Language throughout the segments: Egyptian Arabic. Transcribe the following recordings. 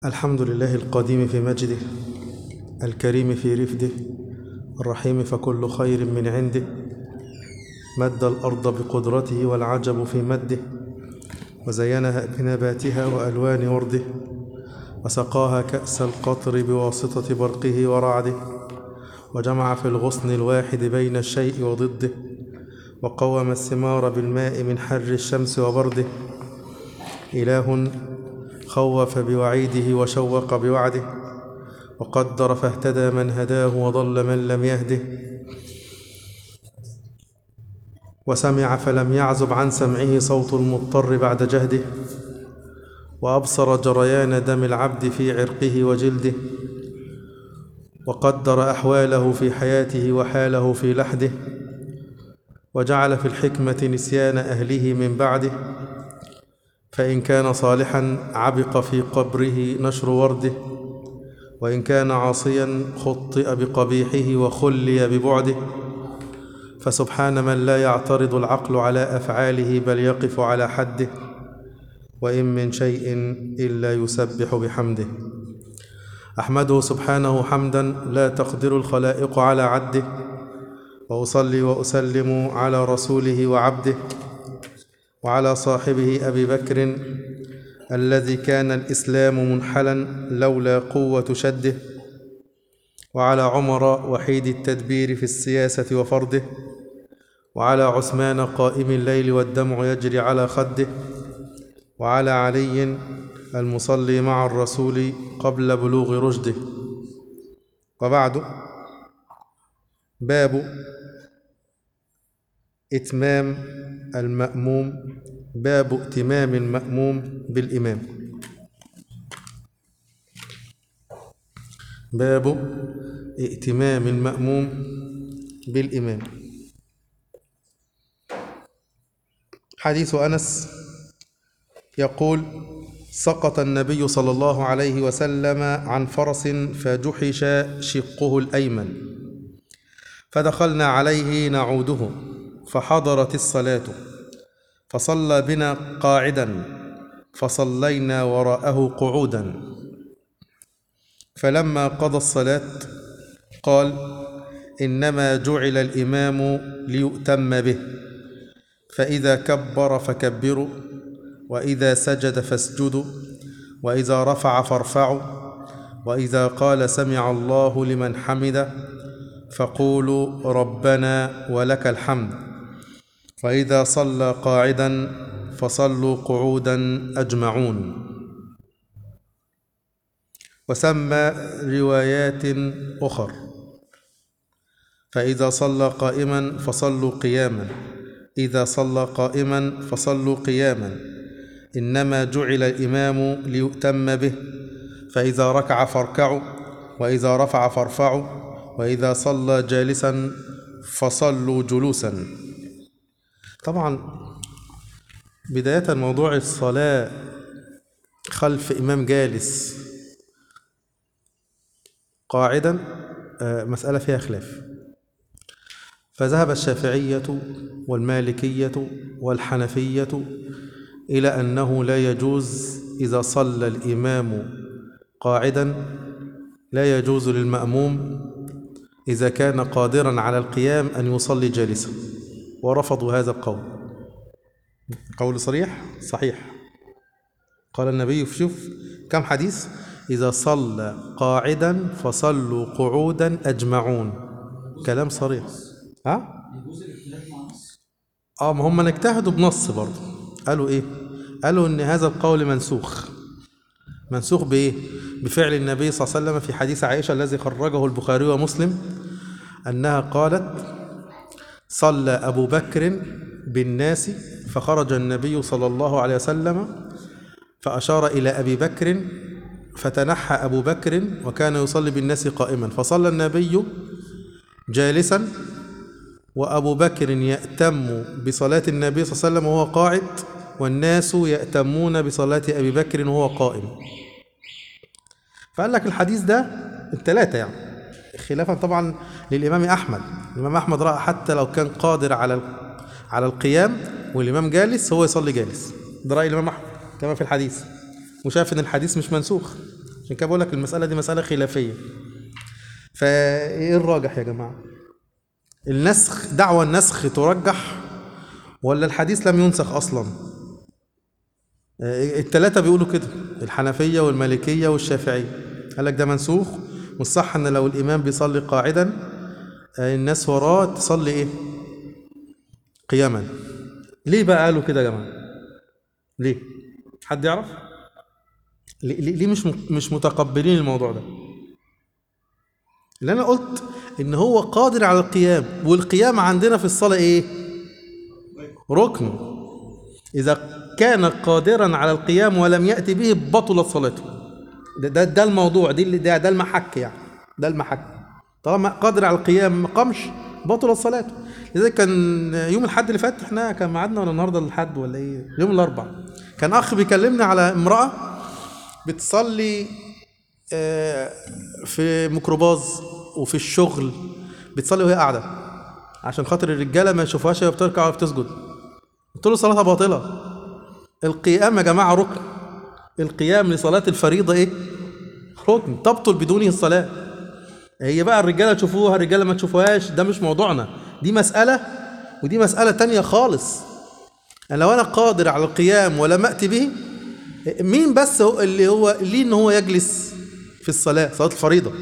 الحمد لله القديم في مجده الكريم في رفده الرحيم فكل خير من عنده مد الأرض بقدرته والعجب في مده وزينها بنباتها وألوان ورده وسقاها كأس القطر بواسطة برقه ورعده وجمع في الغصن الواحد بين الشيء وضده وقوم الثمار بالماء من حر الشمس وبرده إله خوف بوعيده وشوق بوعده وقدر فاهتدى من هداه وضل من لم يهده وسمع فلم يعزب عن سمعه صوت المضطر بعد جهده وأبصر جريان دم العبد في عرقه وجلده وقدر أحواله في حياته وحاله في لحده وجعل في الحكمة نسيان أهله من بعده فإن كان صالحا عبق في قبره نشر ورده وإن كان عاصيا خطئ بقبيحه وخلي ببعده فسبحان من لا يعترض العقل على أفعاله بل يقف على حده وإن من شيء إلا يسبح بحمده أحمده سبحانه حمدا لا تقدر الخلائق على عده وأصلي وأسلم على رسوله وعبده وعلى صاحبه أبي بكر الذي كان الإسلام منحلا لولا قوة شده وعلى عمر وحيد التدبير في السياسة وفرده وعلى عثمان قائم الليل والدمع يجري على خده وعلى علي المصلي مع الرسول قبل بلوغ رشده وبعد باب إتمام المأموم باب ائتمام المأموم بالإمام باب ائتمام المأموم بالإمام حديث أنس يقول سقط النبي صلى الله عليه وسلم عن فرس فجحش شقه الأيمن فدخلنا عليه نعوده فحضرت الصلاة فصلى بنا قاعدا فصلينا وراءه قعودا فلما قضى الصلاة قال إنما جعل الإمام ليؤتم به فإذا كبر فكبروا وإذا سجد فاسجدوا وإذا رفع فارفعوا وإذا قال سمع الله لمن حمده فقولوا ربنا ولك الحمد فإذا صلى قاعدا فصلوا قعودا أجمعون وسمى روايات أخر فإذا صلى قائما فصلوا قياما إذا صلى قائما فصلوا قياما إنما جعل الإمام ليؤتم به فإذا ركع فاركعوا وإذا رفع فارفعوا وإذا صلى جالسا فصلوا جلوسا طبعا بداية موضوع الصلاة خلف إمام جالس قاعدا مسألة فيها خلاف فذهب الشافعية والمالكية والحنفية إلى أنه لا يجوز إذا صلى الإمام قاعدا لا يجوز للمأموم إذا كان قادرا على القيام أن يصلي جالسا ورفضوا هذا القول قول صريح صحيح قال النبي شوف كم حديث إذا صلى قاعدا فصلوا قعودا أجمعون كلام صريح ها؟ اه ما هم اجتهدوا بنص برضه قالوا ايه قالوا ان هذا القول منسوخ منسوخ بايه بفعل النبي صلى الله عليه وسلم في حديث عائشة الذي خرجه البخاري ومسلم أنها قالت صلى أبو بكر بالناس فخرج النبي صلى الله عليه وسلم فأشار إلى أبي بكر فتنحى أبو بكر وكان يصلي بالناس قائما فصلى النبي جالسا وأبو بكر يأتم بصلاة النبي صلى الله عليه وسلم وهو قاعد والناس يأتمون بصلاة أبي بكر وهو قائم فقال لك الحديث ده الثلاثة يعني خلافا طبعا للإمام أحمد الإمام أحمد رأى حتى لو كان قادر على على القيام والإمام جالس هو يصلي جالس ده رأي الإمام أحمد كما في الحديث وشاف إن الحديث مش منسوخ عشان كده بقول لك المساله دي مساله خلافيه فايه الراجح يا جماعه النسخ دعوى النسخ ترجح ولا الحديث لم ينسخ اصلا الثلاثه بيقولوا كده الحنفيه والمالكيه والشافعيه قال لك ده منسوخ والصح ان لو الامام بيصلي قاعدا آه، الناس وراه تصلي ايه قياما ليه بقى قالوا كده يا جماعه ليه حد يعرف ليه, ليه ليه مش م- مش متقبلين الموضوع ده اللي انا قلت ان هو قادر على القيام والقيام عندنا في الصلاه ايه ركن اذا كان قادرا على القيام ولم ياتي به بطلت صلاته ده ده, ده الموضوع دي اللي ده, ده المحك يعني ده المحك طالما قادر على القيام ما قامش بطلت صلاته لذلك كان يوم الحد اللي فات احنا كان ميعادنا ولا النهارده الحد ولا ايه يوم الاربعاء كان اخ بيكلمني على امراه بتصلي آه، في ميكروباص وفي الشغل بتصلي وهي قاعده عشان خاطر الرجاله ما يشوفوهاش وهي بتركع وهي بتسجد قلت له صلاتها باطله القيام يا جماعه ركن القيام لصلاه الفريضه ايه ركن تبطل بدونه الصلاه هي بقى الرجاله تشوفوها الرجاله ما تشوفوهاش ده مش موضوعنا دي مساله ودي مساله تانية خالص أنا لو انا قادر على القيام ولم اتي به مين بس هو اللي هو ليه ان هو يجلس في الصلاه صلاه الفريضه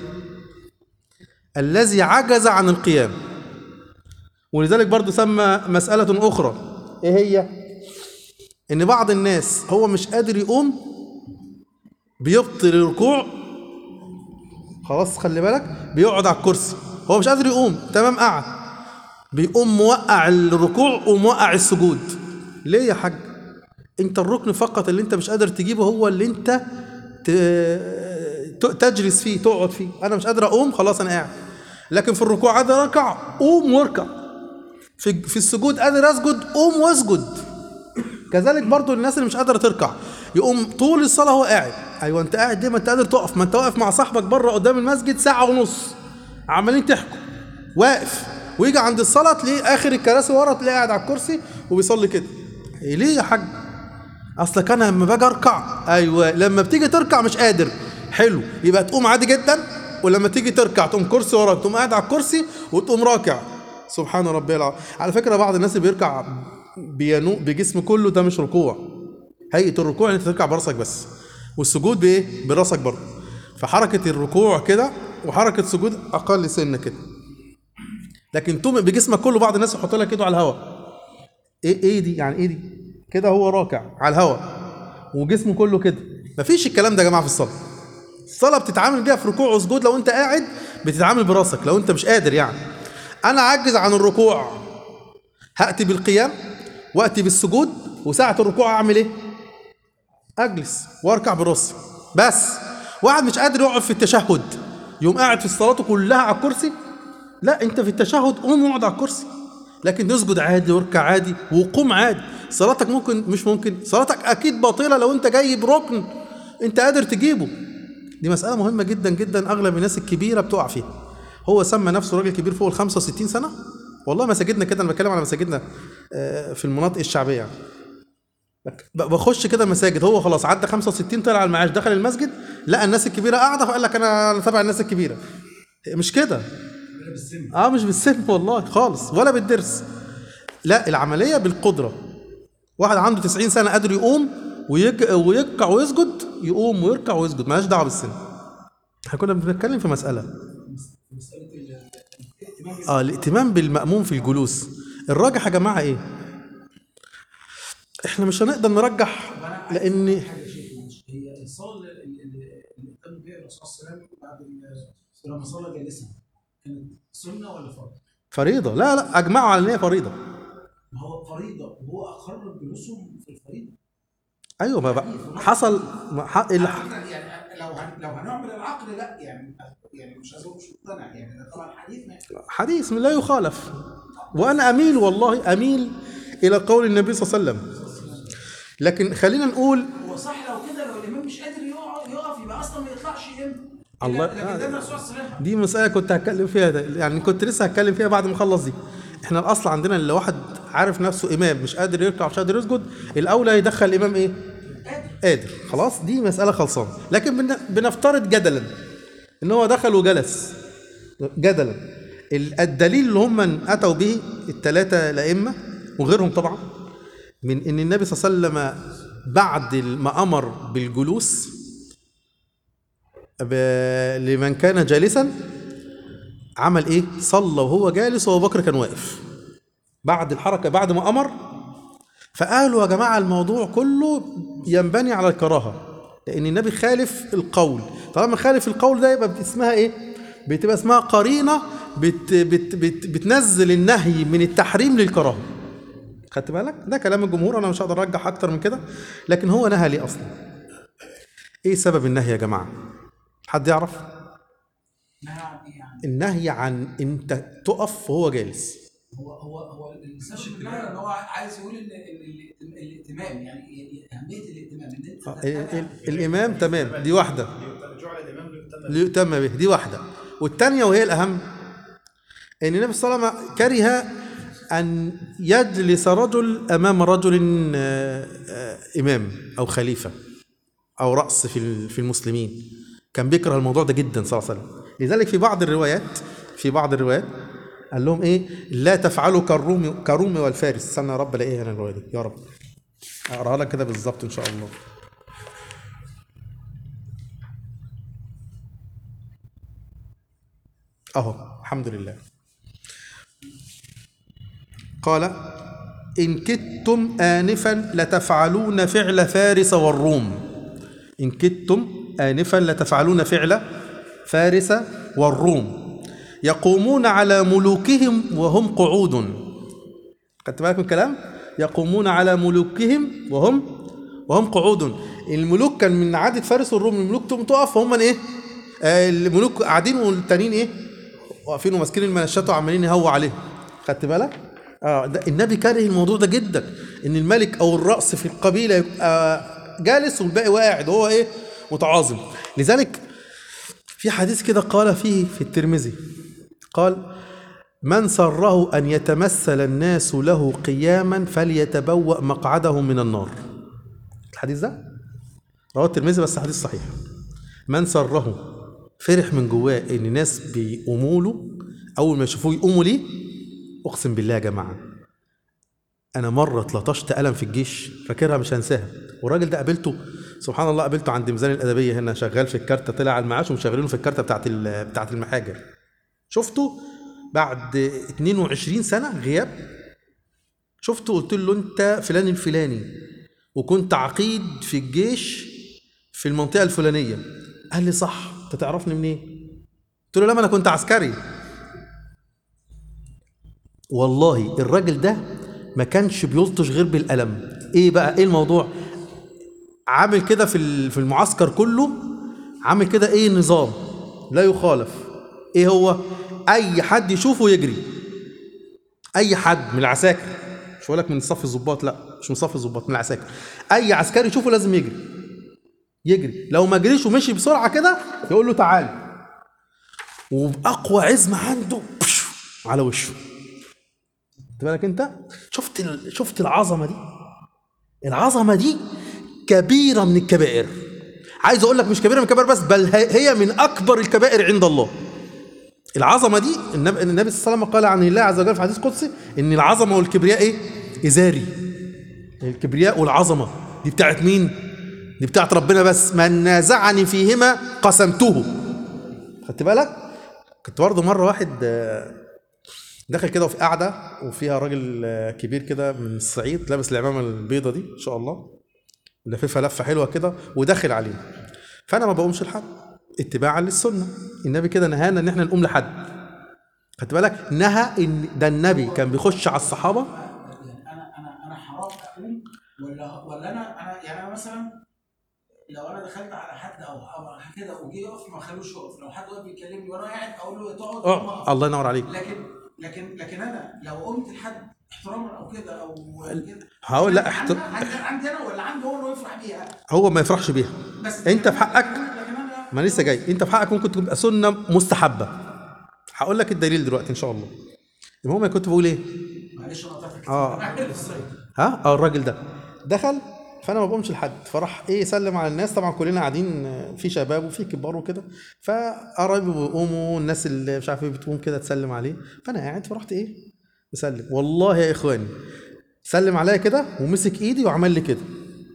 الذي عجز عن القيام ولذلك برضو سمى مسألة أخرى إيه هي؟ إن بعض الناس هو مش قادر يقوم بيبطل الركوع خلاص خلي بالك بيقعد على الكرسي هو مش قادر يقوم تمام قعد بيقوم موقع الركوع وموقع السجود ليه يا حاج انت الركن فقط اللي انت مش قادر تجيبه هو اللي انت ت- ت- تجلس فيه تقعد فيه انا مش قادر اقوم خلاص انا قاعد لكن في الركوع قادر اركع قوم واركع في في السجود قادر اسجد قوم واسجد كذلك برضو الناس اللي مش قادره تركع يقوم طول الصلاه هو قاعد ايوه انت قاعد دي ما انت قادر تقف ما انت واقف مع صاحبك بره قدام المسجد ساعه ونص عمالين تحكوا واقف ويجي عند الصلاه تلاقيه اخر الكراسي ورا تلاقيه قاعد على الكرسي وبيصلي كده إيه ليه يا حاج اصلك انا لما باجي اركع ايوه لما بتيجي تركع مش قادر حلو يبقى تقوم عادي جدا ولما تيجي تركع تقوم كرسي وراك تقوم قاعد على الكرسي وتقوم راكع سبحان ربي العظيم على فكره بعض الناس اللي بيركع بينو بجسمه كله ده مش ركوع هيئه الركوع ان انت تركع براسك بس والسجود بايه براسك برضه فحركه الركوع كده وحركه السجود اقل سنه كده لكن تقوم بجسمك كله بعض الناس يحط لك ايده على الهواء ايه ايه دي يعني ايه دي كده هو راكع على الهواء وجسمه كله كده مفيش الكلام ده يا جماعه في الصلاه الصلاه بتتعامل بيها في ركوع وسجود لو انت قاعد بتتعامل براسك لو انت مش قادر يعني انا عجز عن الركوع هاتي بالقيام واتي بالسجود وساعه الركوع اعمل ايه اجلس واركع براسي بس واحد مش قادر يقعد في التشهد يقوم قاعد في صلاته كلها على الكرسي لا انت في التشهد قوم واقعد على الكرسي لكن تسجد عادي واركع عادي وقوم عادي صلاتك ممكن مش ممكن صلاتك اكيد باطله لو انت جاي بركن انت قادر تجيبه دي مساله مهمه جدا جدا اغلب الناس الكبيره بتقع فيها هو سمى نفسه راجل كبير فوق ال 65 سنه والله مساجدنا كده انا بتكلم على مساجدنا آه، في المناطق الشعبيه يعني ب- بخش كده المساجد هو خلاص عدى 65 طلع على المعاش دخل المسجد لقى الناس الكبيره قاعده فقال لك انا أنا تبع الناس الكبيره مش كده اه مش بالسن والله خالص ولا بالدرس لا العمليه بالقدره واحد عنده 90 سنه قادر يقوم ويج... ويركع ويسجد يقوم ويركع ويسجد مالهاش دعوه بالسن احنا كنا بنتكلم في مساله اه الائتمام بالمأموم في الجلوس الراجح يا جماعه ايه احنا مش هنقدر نرجح لان حاجه شيء هي الصلاه اللي اللي اللي قام بها الرسول صلى الله عليه وسلم بعد ال- لما صلى جالسا كانت سنه ولا فرض؟ فريضه لا لا اجمعوا على ان هي فريضه ما هو فريضه وهو اقر بجلوسهم في الفريضه ايوه ما بقى حصل ما ح... اللي ح- على فكرة يعني لو هن لو هنعمل العقل لا يعني يعني مش عايز أقول مش مقتنع يعني ده طبعا حديث ما حديث لا يخالف وانا اميل والله اميل الى قول النبي صلى الله عليه وسلم لكن خلينا نقول هو صح لو كده لو الامام مش قادر يقع- يقف يبقى اصلا ما يطلعش يم الله- لكن ده الرسول صلى الله عليه وسلم دي مسألة كنت هتكلم فيها ده يعني كنت لسه هتكلم فيها بعد ما اخلص دي احنا الاصل عندنا اللي واحد عارف نفسه امام مش قادر يركع مش قادر يسجد الاولى يدخل الامام ايه قادر خلاص دي مساله خلصانه لكن بن- بنفترض جدلا ان هو دخل وجلس جدلا ال- الدليل اللي هم اتوا به الثلاثه الائمه وغيرهم طبعا من ان النبي صلى الله عليه وسلم بعد ما امر بالجلوس ب- لمن كان جالسا عمل ايه صلى وهو جالس وابو بكر كان واقف بعد الحركه بعد ما امر فقالوا يا جماعه الموضوع كله ينبني على الكراهه لان النبي خالف القول طالما خالف القول ده يبقى اسمها ايه بتبقى اسمها قرينه بت بت بت بتنزل النهي من التحريم للكراهه خدت بالك ده كلام الجمهور انا مش هقدر ارجح اكتر من كده لكن هو نهى ليه اصلا ايه سبب النهي يا جماعه حد يعرف نهى عن ايه يعني؟ النهي عن انت تقف وهو جالس هو هو هو السبب النهي ان هو عايز يقول ان ال- ال- الائتمام يعني اهميه الائتمام ان انت ال- ال- تتبع الامام تمام دي واحده جعل الامام ليؤتم ليؤتم به دي واحده والثانيه وهي الاهم ان النبي صلى الله عليه وسلم كره ان يجلس رجل امام رجل آه، آه، امام او خليفه او راس في ال- في المسلمين كان بيكره الموضوع ده جدا صلى الله عليه وسلم لذلك في بعض الروايات في بعض الروايات قال لهم ايه لا تفعلوا كالروم كروم والفارس استنى يا رب الاقيها هنا الروايه دي يا رب اقراها لك كده بالظبط ان شاء الله اهو الحمد لله قال إن كدتم آنفا لتفعلون فعل فارس والروم إن كدتم آنفا لتفعلون فعل فارس والروم يقومون على ملوكهم وهم قعود خدت بالك من الكلام يقومون على ملوكهم وهم وهم قعود الملوك كان من عادة فارس والروم الملوك تقوم تقف هم ايه آه الملوك قاعدين والتانيين ايه واقفين وماسكين المنشات وعمالين يهووا عليهم خدت بالك اه ده النبي كاره الموضوع ده جدا ان الملك او الراس في القبيله يبقى جالس والباقي واقع وهو ايه متعاظم لذلك في حديث كده قال فيه في الترمذي قال من سره ان يتمثل الناس له قياما فليتبوأ مقعده من النار الحديث ده رواه الترمذي بس حديث صحيح من سره فرح من جواه ان الناس بيقوموا له اول ما يشوفوه يقوموا ليه اقسم بالله يا جماعه انا مره اتلطشت قلم في الجيش فاكرها مش هنساها والراجل ده قابلته سبحان الله قابلته عند ميزان الادبيه هنا شغال في الكارته طلع على المعاش ومشغلينه في الكارته بتاعت ال- بتاعت المحاجر شفته بعد 22 سنه غياب شفته قلت له انت فلان الفلاني وكنت عقيد في الجيش في المنطقه الفلانيه قال لي صح انت تعرفني منين قلت له لا ما انا كنت عسكري والله الراجل ده ما كانش بيلطش غير بالقلم ايه بقى ايه الموضوع عامل كده في ال- في المعسكر كله عامل كده ايه نظام لا يخالف ايه هو اي حد يشوفه يجري اي حد من العساكر مش بقول لك من صف الضباط لا مش من صف الضباط من العساكر اي عسكري يشوفه لازم يجري يجري لو ما جريش ومشي بسرعه كده يقول له تعال وباقوى عزم عنده بشو على وشه خد بالك انت شفت ال... شفت العظمه دي العظمه دي كبيره من الكبائر عايز اقول لك مش كبيره من الكبائر بس بل هي هي من اكبر الكبائر عند الله العظمه دي النبي, النبي صلى الله عليه وسلم قال عن الله عز وجل في حديث قدسي ان العظمه والكبرياء ايه ازاري الكبرياء والعظمه دي بتاعت مين دي بتاعت ربنا بس من نازعني فيهما قسمته خدت بالك كنت برضه مره واحد آه، داخل كده وفي قاعده وفيها راجل آه، كبير كده من الصعيد لابس العمامه البيضه دي ان شاء الله لففها لفه حلوه كده وداخل علينا فانا ما بقومش لحد اتباعا للسنه النبي كده نهانا ان احنا نقوم لحد خدت بالك نهى ان ده النبي كان بيخش على الصحابه يعني انا انا انا حرام اقوم ولا ولا انا انا يعني انا مثلا لو انا دخلت على حد او أو كده وجي يقف ما خلوش يقف لو حد واقف بيكلمني وانا قاعد اقول له تقعد أقوم اه أقف. الله ينور عليك لكن لكن لكن انا لو قمت لحد احتراما او كده او كده هقول لا عندي احتر... عندي عندي انا ولا عنده هو انه يفرح بيها هو ما يفرحش بيها بس انت في حقك لكن انا ما لسه جاي انت في حقك ممكن تبقى سنه مستحبه هقول لك الدليل دلوقتي ان شاء الله المهم انا كنت بقول ايه معلش انا قطعتك آه. أنا عارف الصيد. ها اه الراجل ده دخل فانا ما بقومش لحد فراح ايه سلم على الناس طبعا كلنا قاعدين آه، في شباب وفي كبار وكده فقرايبي بيقوموا الناس اللي مش عارف ايه بتقوم كده تسلم عليه فانا قاعد فرحت ايه مسلم والله يا اخواني سلم عليا كده ومسك ايدي وعمل لي كده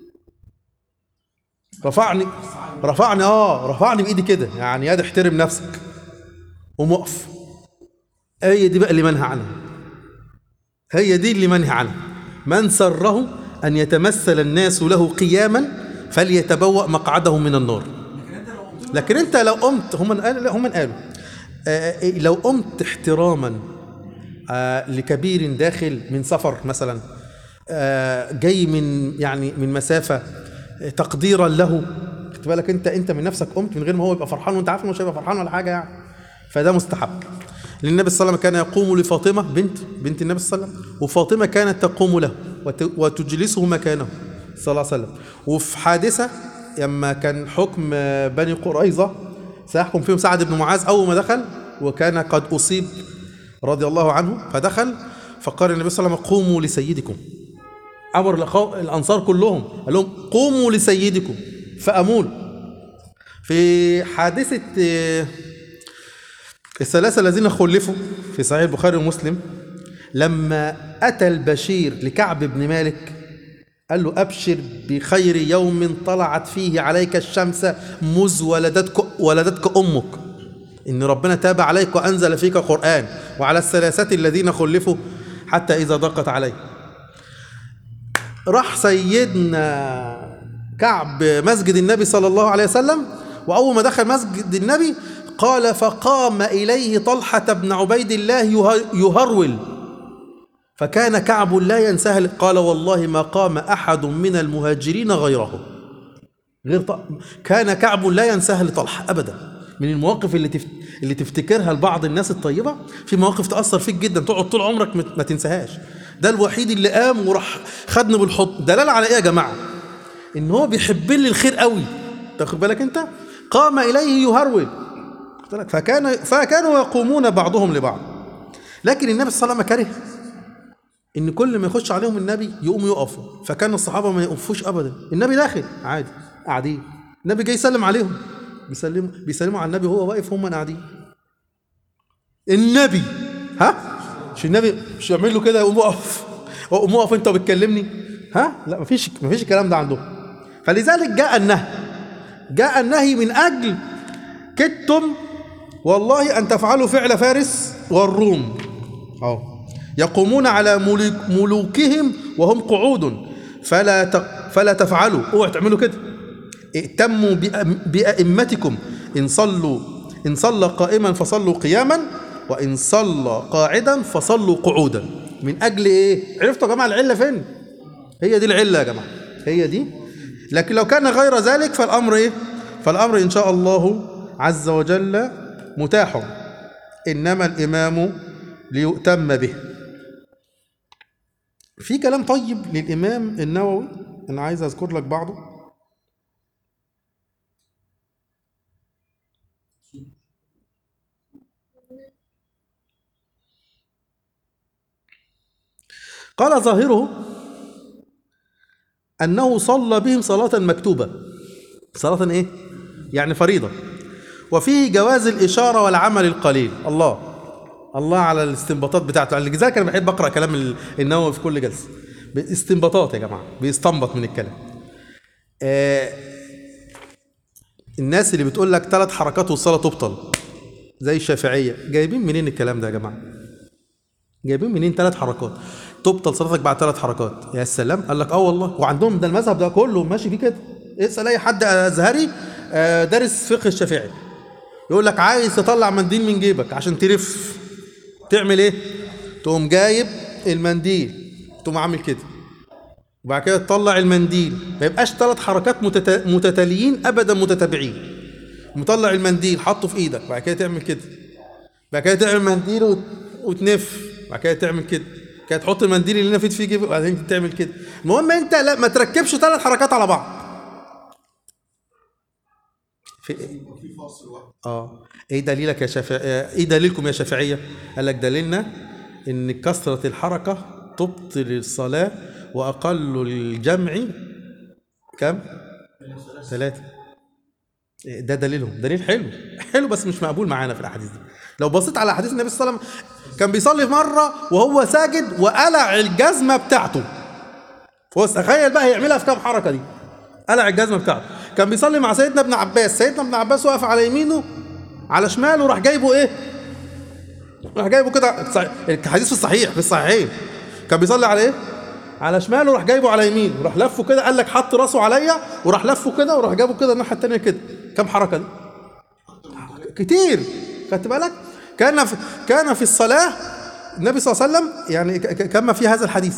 رفعني رفعني اه رفعني بايدي كده يعني يا دي احترم نفسك قوم وقف هي دي بقى اللي منهى عنها هي دي اللي منهي عنها من سره ان يتمثل الناس له قياما فليتبوأ مقعده من النار لكن انت لو قلت له لكن انت لو قمت هم قالوا لا هم قالوا آه، إيه، لو قمت احتراما آه، لكبير داخل من سفر مثلا آه، جاي من يعني من مسافه آه، تقديرا له خد بالك انت انت من نفسك قمت من غير ما هو يبقى فرحان وانت عارف انه مش هيبقى فرحان ولا حاجه يعني فده مستحب لان النبي صلى الله عليه وسلم كان يقوم لفاطمه بنت بنت النبي صلى الله عليه وسلم وفاطمه كانت تقوم له وت- وتجلسه مكانه صلى الله عليه وسلم وفي حادثه لما كان حكم آه، بني قريظه سيحكم فيهم سعد بن معاذ اول ما دخل وكان قد اصيب رضي الله عنه فدخل فقال النبي صلى الله عليه وسلم قوموا لسيدكم امر الأخو- الانصار كلهم قال لهم قوموا لسيدكم فاموا له. في حادثه آه، الثلاثه الذين خلفوا في صحيح البخاري ومسلم لما اتى البشير لكعب بن مالك قال له ابشر بخير يوم طلعت فيه عليك الشمس مذ ولدتك ولدتك امك ان ربنا تاب عليك وانزل فيك قران وعلى الثلاثه الذين خلفوا حتى اذا ضاقت عليه راح سيدنا كعب مسجد النبي صلى الله عليه وسلم واول ما دخل مسجد النبي قال فقام اليه طلحه بن عبيد الله يه- يهرول فكان كعب لا ينساه قال والله ما قام احد من المهاجرين غيره غير ط... كان كعب لا ينساها لطلحه ابدا من المواقف اللي تفت... اللي تفتكرها لبعض الناس الطيبه في مواقف تاثر فيك جدا تقعد طول عمرك ما ما تنساهاش ده الوحيد اللي قام وراح خدني بالحضن دلاله على ايه يا جماعه ان هو بيحب لي الخير قوي تاخد بالك انت قام اليه يهرول خد بالك؟ فكان فكانوا يقومون بعضهم لبعض لكن النبي صلى الله عليه وسلم كره ان كل ما يخش عليهم النبي يقوموا يقفوا فكان الصحابه ما يقفوش ابدا النبي داخل عادي قاعدين النبي جاي يسلم عليهم بيسلموا بيسلموا على النبي وهو واقف هم قاعدين النبي ها مش النبي مش يعمل له كده يقوم اقف قوم اقف انت وبتكلمني ها لا مفيش مفيش الكلام ده عندهم فلذلك جاء النهي جاء النهي من اجل كدتم والله ان تفعلوا فعل فارس والروم اهو يقومون على ملوك ملوكهم وهم قعود فلا ت- فلا تفعلوا اوعوا تعملوا كده ائتموا بأم- بأئمتكم إن صلوا إن صلى قائما فصلوا قياما وإن صلى قاعدا فصلوا قعودا من أجل إيه؟ عرفتوا يا جماعة العلة فين؟ هي دي العلة يا جماعة هي دي لكن لو كان غير ذلك فالأمر إيه؟ فالأمر إن شاء الله عز وجل متاح إنما الإمام ليؤتم به في كلام طيب للإمام النووي أنا عايز أذكر لك بعضه قال ظاهره أنه صلى بهم صلاة مكتوبة صلاة إيه؟ يعني فريضة وفيه جواز الإشارة والعمل القليل الله الله على الاستنباطات بتاعته لذلك أنا بحب أقرأ كلام ال- النووي في كل جلسة استنباطات يا جماعة بيستنبط من الكلام آه الناس اللي بتقول لك ثلاث حركات والصلاة تبطل زي الشافعية جايبين منين الكلام ده يا جماعة جايبين منين ثلاث حركات تبطل صلاتك بعد ثلاث حركات يا سلام قال لك اه والله وعندهم ده المذهب ده كله ماشي فيه كده اسال اي حد ازهري آه، دارس فقه الشافعي يقول لك عايز تطلع منديل من جيبك عشان تلف تعمل ايه تقوم جايب المنديل تقوم عامل كده وبعد كده تطلع المنديل ما يبقاش ثلاث حركات متتا- متتاليين ابدا متتابعين مطلع المنديل حاطه في ايدك بعد كده تعمل كده بعد كده تعمل منديل وت... وتنف بعد كده تعمل كده كده تحط المنديل اللي نفيت فيه جيبك وبعدين تعمل كده المهم انت لا ما تركبش ثلاث حركات على بعض في في فاصل واحد اه ايه دليلك يا شافعي ايه دليلكم يا شافعيه قال لك دليلنا ان كثره الحركه تبطل الصلاه واقل الجمع كم ثلاثة ده دليلهم دليل حلو حلو بس مش مقبول معانا في الاحاديث دي لو بصيت على احاديث النبي صلى الله عليه وسلم كان بيصلي مره وهو ساجد وقلع الجزمه بتاعته هو تخيل بقى هيعملها في كام حركه دي قلع الجزمه بتاعته كان بيصلي مع سيدنا ابن عباس سيدنا ابن عباس واقف على يمينه على شماله راح جايبه ايه راح جايبه كده صحيح- الحديث في الصحيح في الصحيحين كان بيصلي على ايه على شماله راح جايبه على يمينه راح لفه كده قال لك حط راسه عليا وراح لفه كده وراح جابه كده الناحيه الثانيه كده كام حركه دي كتير خدت بالك كان في كان في الصلاه النبي صلى الله عليه وسلم يعني ك- ك- كما في هذا الحديث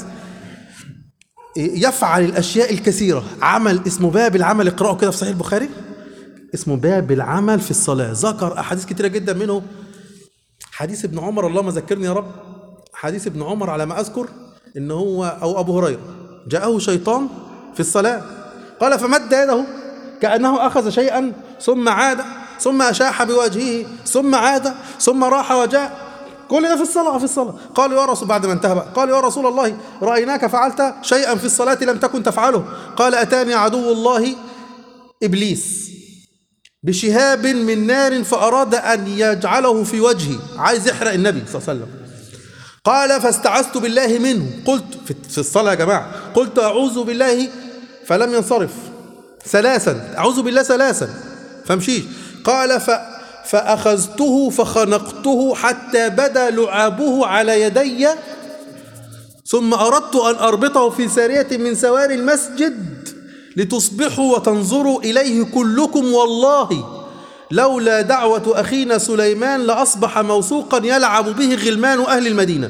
يفعل الاشياء الكثيره عمل اسمه باب العمل اقراه كده في صحيح البخاري اسمه باب العمل في الصلاه ذكر احاديث كثيره جدا منه حديث ابن عمر اللهم ذكرني يا رب حديث ابن عمر على ما اذكر ان هو او ابو هريره جاءه شيطان في الصلاه قال فمد يده كانه اخذ شيئا ثم عاد ثم اشاح بوجهه ثم عاد ثم راح وجاء كل ده في الصلاه في الصلاه قال يا رسول بعد ما انتهى بقى قال يا رسول الله رايناك فعلت شيئا في الصلاه لم تكن تفعله قال اتاني عدو الله ابليس بشهاب من نار فأراد أن يجعله في وجهي عايز يحرق النبي صلى الله عليه وسلم قال فاستعذت بالله منه قلت في- في الصلاة يا جماعة قلت أعوذ بالله فلم ينصرف ثلاثا أعوذ بالله ثلاثا فامشيش قال ف فأخذته فخنقته حتى بدا لعابه على يدي ثم أردت أن أربطه في سارية من سواري المسجد لتصبحوا وتنظروا إليه كلكم والله لولا دعوة أخينا سليمان لأصبح موثوقا يلعب به غلمان أهل المدينة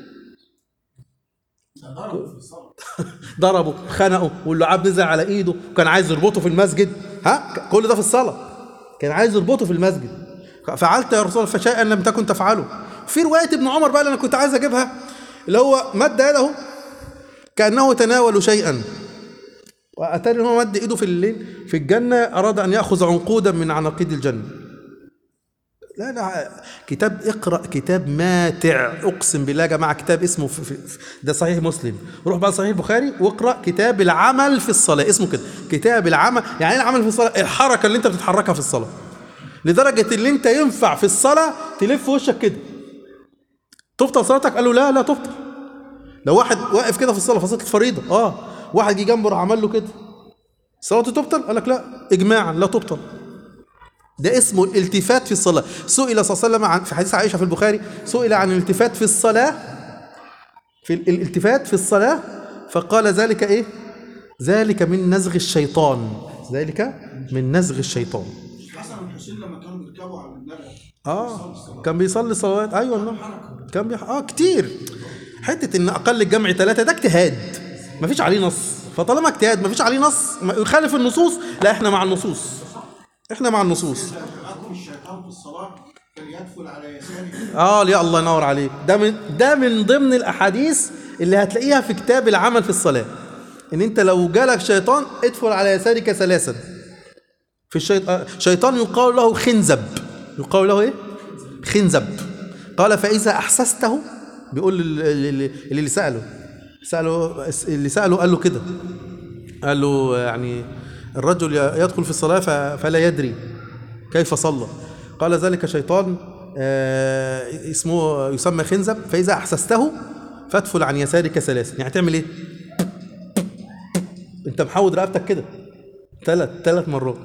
ده ضرب في الصلاه ضربه خنقه واللعاب نزل على ايده وكان عايز يربطه في المسجد ها كل ده في الصلاه كان عايز يربطه في المسجد فعلت يا رسول الله فشيئا لم تكن تفعله في روايه ابن عمر بقى اللي انا كنت عايز اجيبها اللي هو مد يده كانه تناول شيئا واتاري ان هو مد ايده في الليل في الجنه اراد ان ياخذ عنقودا من عناقيد الجنه لا لا كتاب اقرا كتاب ماتع اقسم بالله يا جماعه كتاب اسمه في في ده صحيح مسلم روح بقى صحيح البخاري واقرا كتاب العمل في الصلاه اسمه كده كتاب العمل يعني ايه العمل في الصلاه الحركه اللي انت بتتحركها في الصلاه لدرجه ان انت ينفع في الصلاه تلف وشك كده تفطر صلاتك قال له لا لا تفطر لو واحد واقف كده في الصلاه في صلاه الفريضه اه واحد جه جنبه راح عمل له كده صلاته تبطل قال لك لا اجماعا لا تبطل ده اسمه الالتفات في الصلاة سئل صلى الله عليه وسلم عن في حديث عائشة في البخاري سئل عن الالتفات في الصلاة في ال- الالتفات في الصلاة فقال ذلك ايه ذلك من نزغ الشيطان ذلك من نزغ الشيطان حسن والحسين لما كانوا بيركبوا على النبي اه كان بيصلي صلوات ايوه والله كان بيح... اه كتير حته ان اقل الجمع ثلاثه ده اجتهاد مفيش عليه نص فطالما اجتهاد مفيش عليه نص ما- يخالف النصوص لا احنا مع النصوص احنا مع النصوص معكم الشيطان في الصلاة فليدخل على يساره اه يا الله ينور عليك ده من ده من ضمن الاحاديث اللي هتلاقيها في كتاب العمل في الصلاه ان انت لو جالك شيطان ادخل على يسارك ثلاثا في الشيطان شيطان يقال له خنزب يقال له ايه خنزب قال فاذا احسسته بيقول لل- لل- اللي ساله ساله اللي ساله قال له كده قال له يعني الرجل يدخل في الصلاة ف- فلا يدري كيف صلى قال ذلك شيطان آه، اسمه يسمى خنزب فإذا أحسسته فادفل عن يسارك ثلاثا يعني تعمل إيه؟ أنت محود رقبتك كده ثلاث ثلاث مرات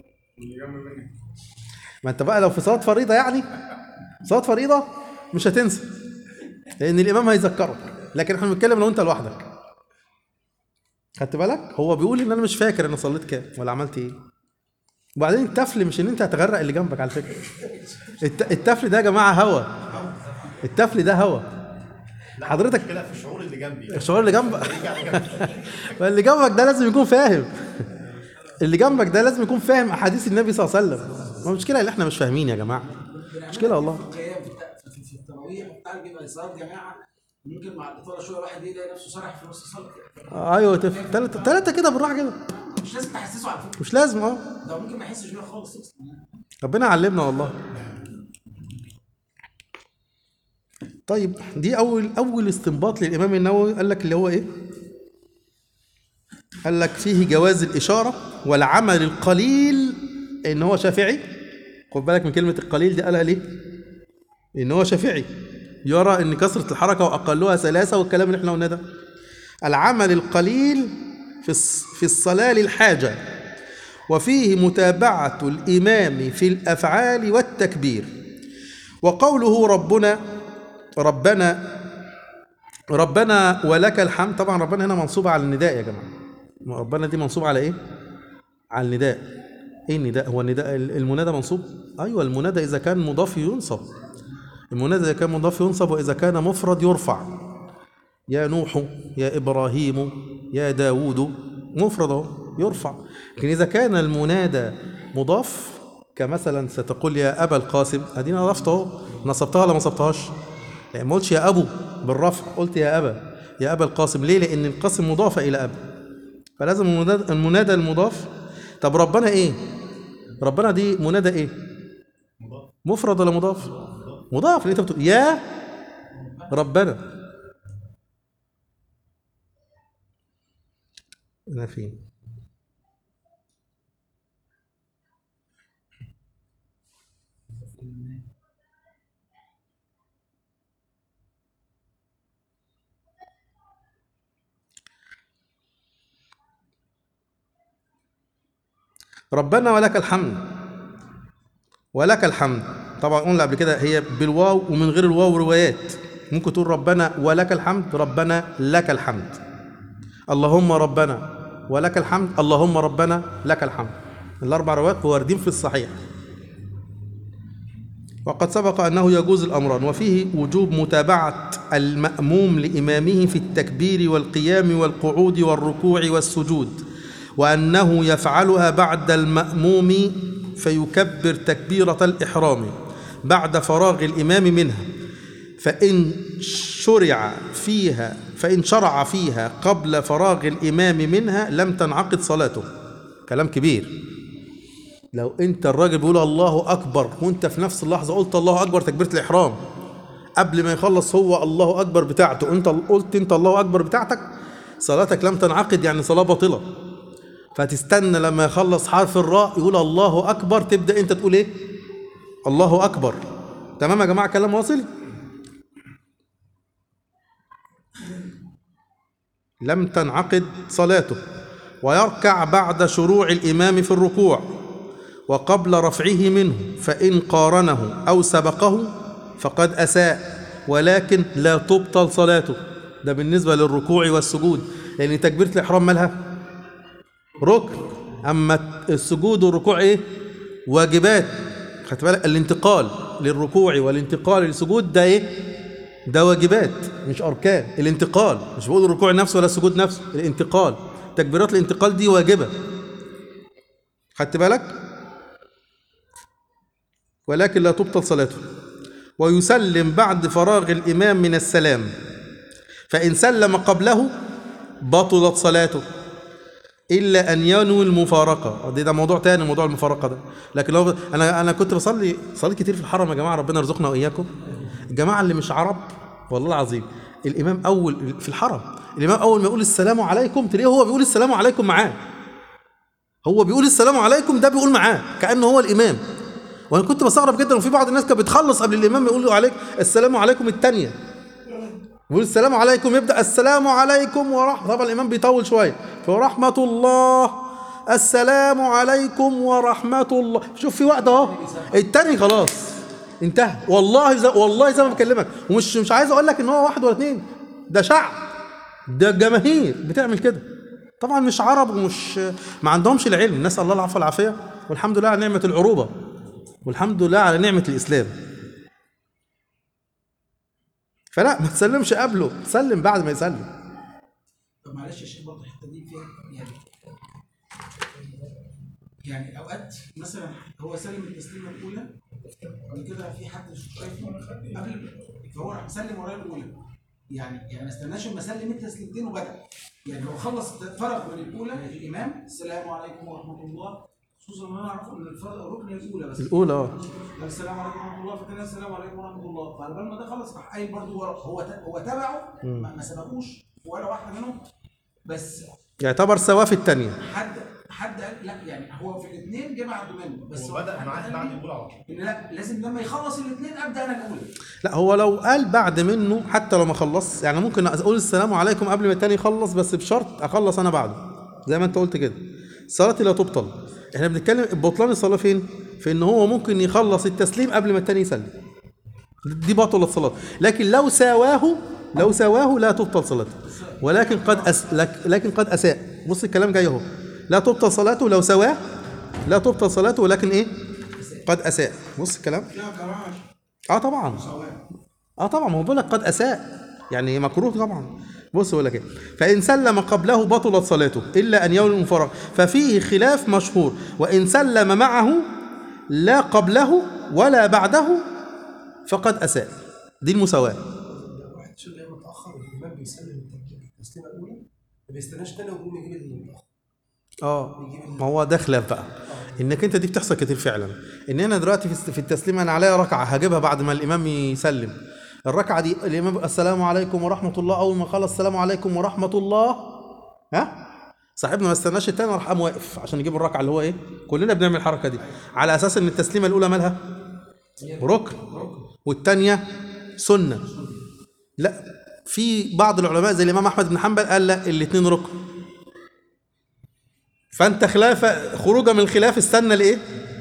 ما أنت بقى لو في صلاة فريضة يعني صلاة فريضة مش هتنسى لأن الإمام هيذكرك لكن احنا بنتكلم لو أنت لوحدك خدت بالك هو بيقول ان انا مش فاكر انا صليت كام ولا عملت ايه وبعدين التفل مش ان انت هتغرق اللي جنبك على فكره الت- التفل ده يا جماعه هوا التفل ده هوا حضرتك كده في الشعور اللي جنبي الشعور اللي جنبك اللي جنبك ده لازم يكون فاهم اللي جنبك ده لازم يكون فاهم احاديث النبي صلى الله عليه وسلم ما المشكله اللي احنا مش فاهمين يا جماعه مشكله والله جايه في الت- في- في التراويح وبتاع بيبقى صلاه جماعه ممكن مع الاطاله شويه واحد يلاقي نفسه سرح في نص الصلاه آه، ايوه تفل ثلاثه ثلاثه كده بالراحه كده مش لازم تحسسه على فكره مش لازم اه ده ممكن ما يحسش بيها خالص اصلا يعني. ربنا علمنا والله طيب دي اول اول استنباط للامام النووي قال لك اللي هو ايه قال لك فيه جواز الإشارة والعمل القليل إن هو شافعي خد بالك من كلمة القليل دي قالها ليه؟ إن هو شافعي يرى إن كثرة الحركة وأقلها ثلاثة والكلام اللي إحنا قلناه ده العمل القليل في الص- في الصلاة للحاجة وفيه متابعة الإمام في الأفعال والتكبير وقوله ربنا ربنا ربنا ولك الحمد طبعا ربنا هنا منصوبة على النداء يا جماعة ربنا دي منصوبة على ايه؟ على النداء ايه النداء؟ هو النداء المنادى منصوب؟ ايوه المنادى اذا كان مضاف ينصب المنادى اذا كان مضاف ينصب واذا كان مفرد يرفع يا نوح يا ابراهيم يا داوود مفرد اهو يرفع لكن اذا كان المنادى مضاف كمثلا ستقول يا ابا القاسم ادينا ضفت اهو نصبتها ولا ما نصبتهاش؟ يعني ما قلتش يا ابو بالرفع قلت يا ابا يا ابا القاسم ليه؟ لان القاسم مضافه الى ابا فلازم المنادى, المنادى المضاف طب ربنا ايه؟ ربنا دي منادى ايه؟ مفرد ولا مضاف؟ مضاف اللي انت بتقول يا ربنا انا فين؟ ربنا ولك الحمد ولك الحمد طبعا قلنا قبل كده هي بالواو ومن غير الواو روايات ممكن تقول ربنا ولك الحمد ربنا لك الحمد اللهم ربنا ولك الحمد اللهم ربنا لك الحمد الاربع روايات واردين في الصحيح وقد سبق انه يجوز الامران وفيه وجوب متابعه الماموم لامامه في التكبير والقيام والقعود والركوع والسجود وانه يفعلها بعد الماموم فيكبر تكبيره الاحرام بعد فراغ الامام منها فان شرع فيها فان شرع فيها قبل فراغ الامام منها لم تنعقد صلاته كلام كبير لو انت الراجل بيقول الله اكبر وانت في نفس اللحظه قلت الله اكبر تكبيره الاحرام قبل ما يخلص هو الله اكبر بتاعته انت قلت انت الله اكبر بتاعتك صلاتك لم تنعقد يعني صلاه باطله فتستنى لما يخلص حرف الراء يقول الله اكبر تبدا انت تقول ايه الله اكبر تمام يا جماعه كلام واصل لم تنعقد صلاته ويركع بعد شروع الامام في الركوع وقبل رفعه منه فإن قارنه أو سبقه فقد أساء ولكن لا تبطل صلاته ده بالنسبة للركوع والسجود لأن تكبيرة الإحرام مالها ركن أما السجود والركوع إيه واجبات خدت بالك الانتقال للركوع والانتقال للسجود ده إيه ده واجبات مش أركان الانتقال مش بقول الركوع نفسه ولا السجود نفسه الانتقال تكبيرات الانتقال دي واجبة خدت بالك ولكن لا تبطل صلاته ويسلم بعد فراغ الإمام من السلام فإن سلم قبله بطلت صلاته إلا أن ينوي المفارقة ده, ده موضوع تاني موضوع المفارقة ده لكن لو أنا أنا كنت بصلي صلي كتير في الحرم يا جماعة ربنا يرزقنا وإياكم الجماعة اللي مش عرب والله العظيم الإمام أول في الحرم الإمام أول ما يقول السلام عليكم تلاقيه هو بيقول السلام عليكم معاه هو بيقول السلام عليكم ده بيقول معاه كأنه هو الإمام وانا كنت بستغرب جدا وفي بعض الناس كانت بتخلص قبل الامام يقول له عليك السلام عليكم الثانيه يقول السلام عليكم يبدا السلام عليكم ورحمه طبعا الامام بيطول شويه فرحمه الله السلام عليكم ورحمه الله شوف في وقت اهو الثاني خلاص انتهى والله زي والله زي ما بكلمك ومش مش عايز اقول لك ان هو واحد ولا اثنين ده شعب ده جماهير بتعمل كده طبعا مش عرب ومش ما عندهمش العلم نسال الله العفو والعافيه والحمد لله على نعمه العروبه والحمد لله على نعمة الإسلام فلا ما تسلمش قبله سلم بعد ما يسلم طب معلش يا شيخ برضه الحته دي فيها يعني يعني اوقات مثلا هو سلم التسليمه الاولى بعد كده في حد شايفه قبل فهو راح مسلم ورايا الاولى يعني يعني ما استناش اما اسلم التسليمتين وبدا يعني هو خلص فرغ من الاولى الامام السلام عليكم ورحمه الله خصوصا ان انا اعرف ان الفرق الركن الاولى بس الأولى اه قال السلام عليكم ورحمه الله فكان السلام عليكم ورحمه الله فعلى بال ما ده خلص راح قايل برضه ورا هو ت- هو تبعه ما ما سبقوش ولا واحده منهم بس يعتبر سواء في الثانيه حد حد قال لا يعني هو في الاثنين جه بعد منه بس هو بدأ حد معاه قال بعد لي الأولى على طول ان لا لازم لما يخلص الاثنين ابدا انا الاولى لا هو لو قال بعد منه حتى لو ما خلص يعني ممكن اقول السلام عليكم قبل ما التاني يخلص بس بشرط اخلص انا بعده زي ما انت قلت كده صلاتي لا تبطل احنا بنتكلم بطلان الصلاه فين في ان هو ممكن يخلص التسليم قبل ما التاني يسلم دي بطل الصلاه لكن لو ساواه لو ساواه لا تبطل صلاته ولكن قد أس لك- لكن قد اساء بص الكلام جاي اهو لا تبطل صلاته لو سواه لا تبطل صلاته ولكن ايه قد اساء بص الكلام فيها كراهه اه طبعا سواء اه طبعا ما هو بقول لك قد اساء يعني مكروه طبعا بص بقول لك ايه فان سلم قبله بطلت صلاته الا ان يولي المفرغ ففيه خلاف مشهور وان سلم معه لا قبله ولا بعده فقد اساء دي المساواه واحد شو جاي متاخر والامام بيسلم التسليمه الاولى ما بيستناش تاني ويقوم يجيب المتاخر اه ما هو ده خلاف بقى انك انت دي بتحصل كتير فعلا ان انا دلوقتي في في التسليم انا عليا ركعه هجيبها بعد ما الامام يسلم الركعه دي الامام بيقول السلام عليكم ورحمه الله اول ما خلص السلام عليكم ورحمه الله ها صاحبنا ما استناش التاني راح قام واقف عشان يجيب الركعه اللي هو ايه كلنا بنعمل الحركه دي على اساس ان التسليمه الاولى مالها ركن والثانيه سنه لا في بعض العلماء زي الامام احمد بن حنبل قال لا الاثنين ركن فانت خلاف خروجا من الخلاف استنى لايه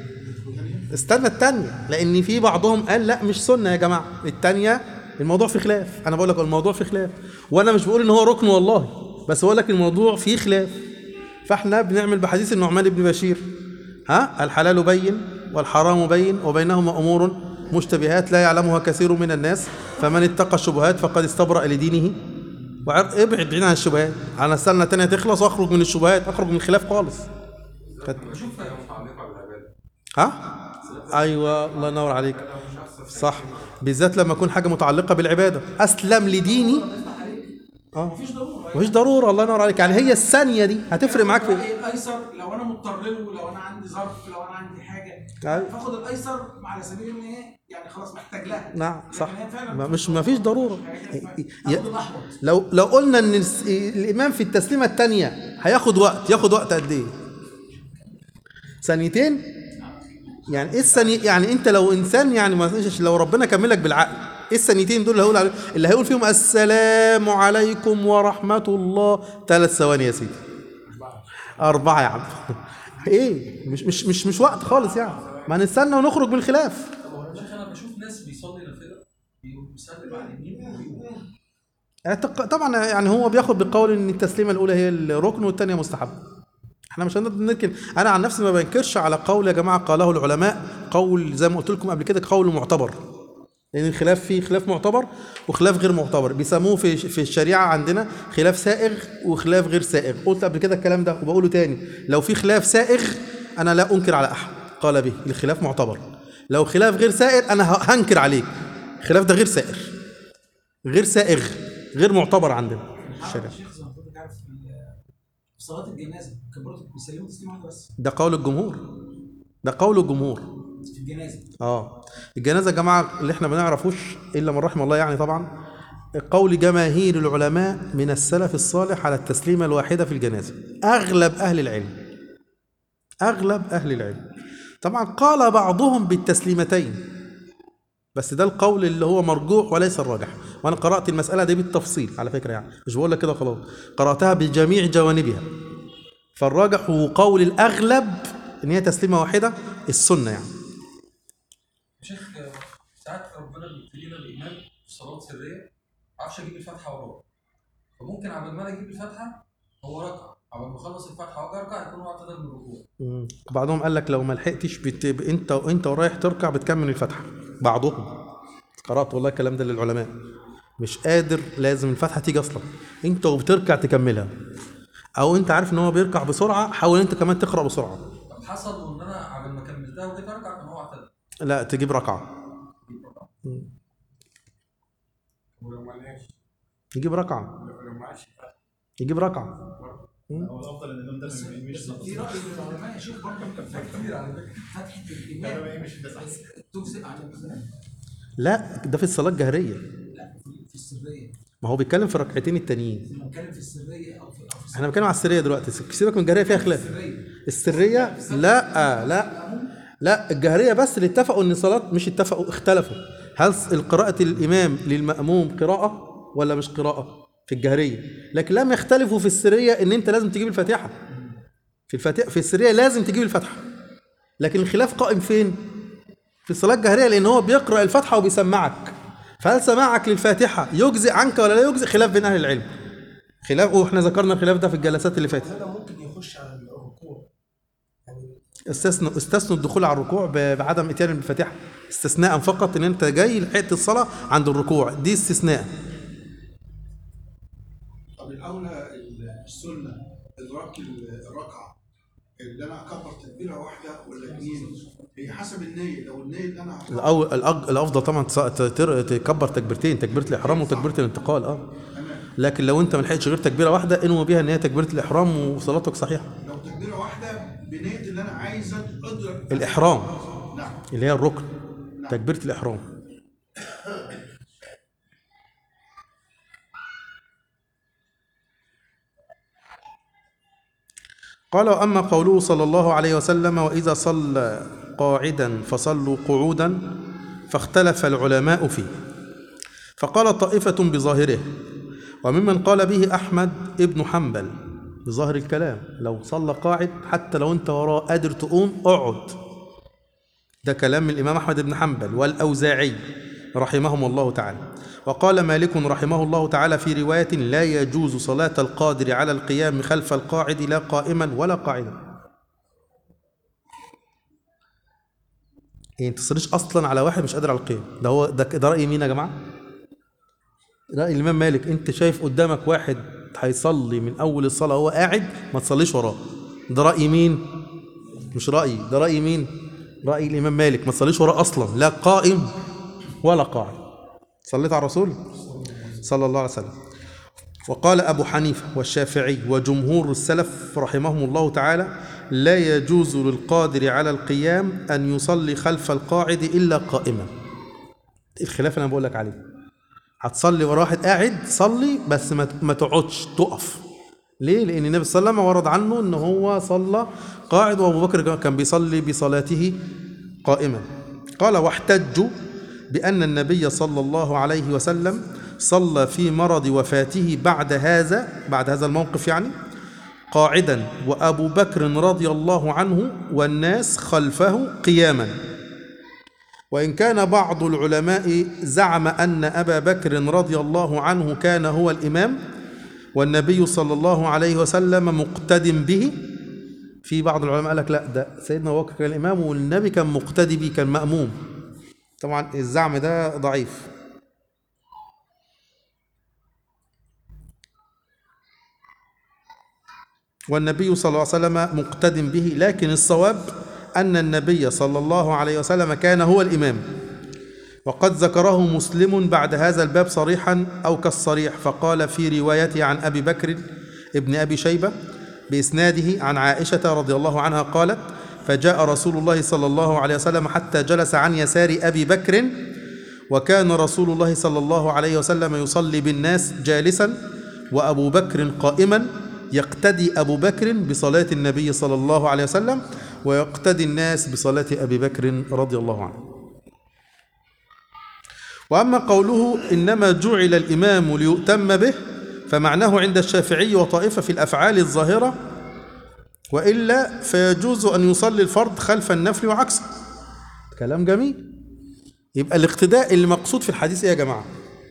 استنى التانية لان في بعضهم قال لا مش سنة يا جماعة التانية الموضوع في خلاف انا بقول لك الموضوع في خلاف وانا مش بقول ان هو ركن والله بس بقول لك الموضوع فيه خلاف فاحنا بنعمل بحديث النعمان بن بشير ها الحلال بين والحرام بين وبينهما امور مشتبهات لا يعلمها كثير من الناس فمن اتقى الشبهات فقد استبرأ لدينه وعر- ابعد بعيد عن الشبهات على السنه الثانيه تخلص واخرج من الشبهات اخرج من الخلاف خالص خد- بشوف هي متعلقه بالعباده ها ايوه الله ينور عليك صح بالذات لما يكون حاجه متعلقه بالعباده اسلم لديني اه مفيش ضروره مفيش ضروره الله ينور عليك يعني هي الثانيه دي هتفرق معاك في ايه الايسر لو انا مضطر له لو انا عندي ظرف لو انا عندي حاجه أيوة. فاخد الايسر على سبيل ان ايه يعني خلاص محتاج لها نعم صح لكن هي فعلا ما- مش مفيش ضروره ياخد الاحوط لو لو قلنا ان الس- الامام في التسليمه الثانيه هياخد وقت ياخد وقت قد ايه ثانيتين يعني ايه الثانيه يعني انت لو انسان يعني ما تنساش لو ربنا كملك بالعقل ايه الثانيتين دول اللي هيقول عليه اللي هيقول فيهم السلام عليكم ورحمه الله ثلاث ثواني يا سيدي اربعه يا عم ايه مش مش مش مش وقت خالص يعني ما نستنى ونخرج من الخلاف طب هو يا شيخ انا بشوف ناس بيصلي نافله بيقوم بيسلم على اليمين وبيقوم اعتق- طبعا يعني هو بياخد بالقول ان التسليمه الاولى هي الركن والثانيه مستحب احنا مش هنقدر ننكر انا عن نفسي ما بنكرش على قول يا جماعه قاله العلماء قول زي ما قلت لكم قبل كده قول معتبر لان الخلاف فيه خلاف معتبر وخلاف غير معتبر بيسموه في في الشريعه عندنا خلاف سائغ وخلاف غير سائغ قلت قبل كده الكلام ده وبقوله تاني لو في خلاف سائغ انا لا انكر على احد قال به الخلاف معتبر لو خلاف غير سائغ انا ه- هنكر عليك الخلاف ده غير سائغ غير سائغ غير معتبر عندنا في الشريعه الشيخ زي ما حضرتك عارف في ال- في صلاه الجنازه كان برضه بيسلموا تسليمه واحده بس ده قول الجمهور ده قول الجمهور في الجنازه اه الجنازه يا جماعه اللي احنا ما نعرفوش الا من رحم الله يعني طبعا قول جماهير العلماء من السلف الصالح على التسليمه الواحده في الجنازه اغلب اهل العلم اغلب اهل العلم طبعا قال بعضهم بالتسليمتين بس ده القول اللي هو مرجوح وليس الراجح وانا قرات المساله دي بالتفصيل على فكره يعني مش بقول لك كده خلاص قراتها بجميع جوانبها فالراجح وقول الاغلب ان هي تسليمه واحده السنه يعني يا شيخ ساعات ربنا بيبتلينا الامام في صلاه سريه ما اعرفش اجيب الفاتحه وراه فممكن عبال ما أنا اجيب الفاتحه هو ركع عبال ما اخلص الفاتحه واجي اركع يكون هو اعتدل من الركوع مم. بعضهم قال لك لو ما لحقتش بت... ب- انت وانت ورايح تركع بتكمل الفتحه بعضهم قرات والله الكلام ده للعلماء مش قادر لازم الفتحه تيجي اصلا انت وبتركع تكملها او انت عارف ان هو بيركع بسرعه حاول انت كمان تقرا بسرعه طب حصل وان انا عبال ما كملتها وجيت اركع كان هو اعتدل لا تجيب ركعه ولو ما لقاش يجيب ركعه لو ما عادش يجيب ركعه هو الافضل ان الامام ده بس ما يمشيش بس في راي من العلماء يا شيخ برضه كتير على فكره فتحه لا ما الامام يمشي ده احسن تجزئ عن الإمام. لا ده في الصلاه الجهريه لا في- في السريه ما هو بيتكلم في الركعتين التانيين بنتكلم في السريه او في أو في احنا بنتكلم على السريه دلوقتي سيبك من الجهريه فيها خلاف السريه لا لا لا الجهريه بس اللي اتفقوا ان الصلاه مش اتفقوا اختلفوا هل قراءه الامام للماموم قراءه ولا مش قراءه في الجهريه لكن لم يختلفوا في السريه ان انت لازم تجيب الفاتحه في الفاتحه في السريه لازم تجيب الفاتحه لكن الخلاف قائم فين في الصلاه الجهريه لان هو بيقرا الفاتحه وبيسمعك فهل سماعك للفاتحه يجزئ عنك ولا لا يجزئ خلاف بين اهل العلم خلاف واحنا ذكرنا الخلاف ده في الجلسات اللي فاتت هذا ممكن يخش على الركوع يعني استثنوا استثنوا الدخول على الركوع ب- بعدم اتيان بالفاتحه استثناء فقط ان انت جاي لحقت الصلاه عند الركوع دي استثناء طب الاولى السنه ادراك الركعه اللي انا اكبر تكبيره واحده ولا اثنين هي حسب النيه لو النيه اللي انا هحطها الأول الأج- الافضل طبعا تص- تر- تكبر تكبيرتين تكبيره الاحرام وتكبيره الانتقال اه لكن لو انت ما لحقتش غير تكبيره واحده انوي بيها ان هي تكبيره الاحرام وصلاتك صحيحه لو تكبيره واحده بنيه اللي انا عايز ادرك الاحرام نعم اللي هي الركن تكبيره الاحرام قال واما قوله صلى الله عليه وسلم واذا صلى قاعدا فصلوا قعودا فاختلف العلماء فيه فقال طائفه بظاهره وممن قال به احمد ابن حنبل بظاهر الكلام لو صلى قاعد حتى لو انت وراه قادر تقوم اقعد ده كلام من الإمام أحمد بن حنبل والأوزاعي رحمهم الله تعالى وقال مالك رحمه الله تعالى في رواية لا يجوز صلاة القادر على القيام خلف القاعد لا قائما ولا قاعدا يعني تصليش أصلا على واحد مش قادر على القيام ده هو ده, ده رأي مين يا جماعة؟ رأي الإمام مالك أنت شايف قدامك واحد هيصلي من أول الصلاة وهو قاعد ما تصليش وراه ده رأي مين؟ مش رأيي ده رأي مين؟ رأي الإمام مالك ما تصليش وراه أصلا لا قائم ولا قاعد صليت على الرسول صلى الله عليه وسلم وقال أبو حنيفة والشافعي وجمهور السلف رحمهم الله تعالى لا يجوز للقادر على القيام أن يصلي خلف القاعد إلا قائما الخلاف اللي أنا بقول لك عليه هتصلي ورا واحد قاعد صلي بس ما ما تقعدش تقف ليه؟ لأن النبي صلى الله عليه وسلم ورد عنه أن هو صلى قاعد وأبو بكر كان بيصلي بصلاته قائما قال واحتجوا بأن النبي صلى الله عليه وسلم صلى في مرض وفاته بعد هذا بعد هذا الموقف يعني قاعدا وأبو بكر رضي الله عنه والناس خلفه قياما وإن كان بعض العلماء زعم أن أبا بكر رضي الله عنه كان هو الإمام والنبي صلى الله عليه وسلم مقتد به في بعض العلماء قال لك لا ده سيدنا ابو بكر كان الامام والنبي كان مقتدي بيه كان ماموم طبعا الزعم ده ضعيف والنبي صلى الله عليه وسلم مقتد به لكن الصواب ان النبي صلى الله عليه وسلم كان هو الامام وقد ذكره مسلم بعد هذا الباب صريحا او كالصريح فقال في روايته عن ابي بكر ابن ابي شيبه بإسناده عن عائشة رضي الله عنها قالت فجاء رسول الله صلى الله عليه وسلم حتى جلس عن يسار أبي بكر وكان رسول الله صلى الله عليه وسلم يصلي بالناس جالسا وأبو بكر قائما يقتدي أبو بكر بصلاة النبي صلى الله عليه وسلم ويقتدي الناس بصلاة أبي بكر رضي الله عنه وأما قوله إنما جعل الإمام ليؤتم به فمعناه عند الشافعي وطائفة في الأفعال الظاهرة وإلا فيجوز أن يصلي الفرض خلف النفل وعكسه كلام جميل يبقى الاقتداء اللي مقصود في الحديث إيه يا جماعة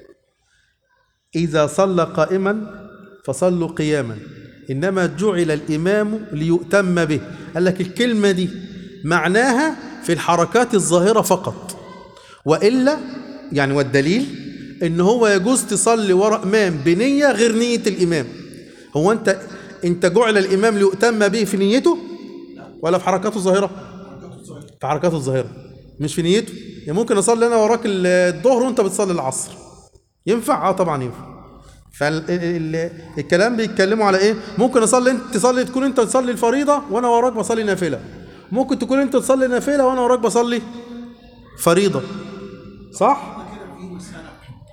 إذا صلى قائما فصلوا قياما إنما جعل الإمام ليؤتم به قال لك الكلمة دي معناها في الحركات الظاهرة فقط وإلا يعني والدليل ان هو يجوز تصلي وراء امام بنيه غير نيه الامام هو انت انت جعل الامام ليؤتم به في نيته ولا في حركاته الظاهره في حركاته الظاهره مش في نيته يعني ممكن اصلي انا وراك الظهر وانت بتصلي العصر ينفع اه طبعا ينفع فالكلام بيتكلموا على ايه ممكن اصلي انت تصلي تكون انت تصلي الفريضه وانا وراك بصلي نافله ممكن تكون انت تصلي نافله وانا وراك بصلي فريضه صح كده في مسألة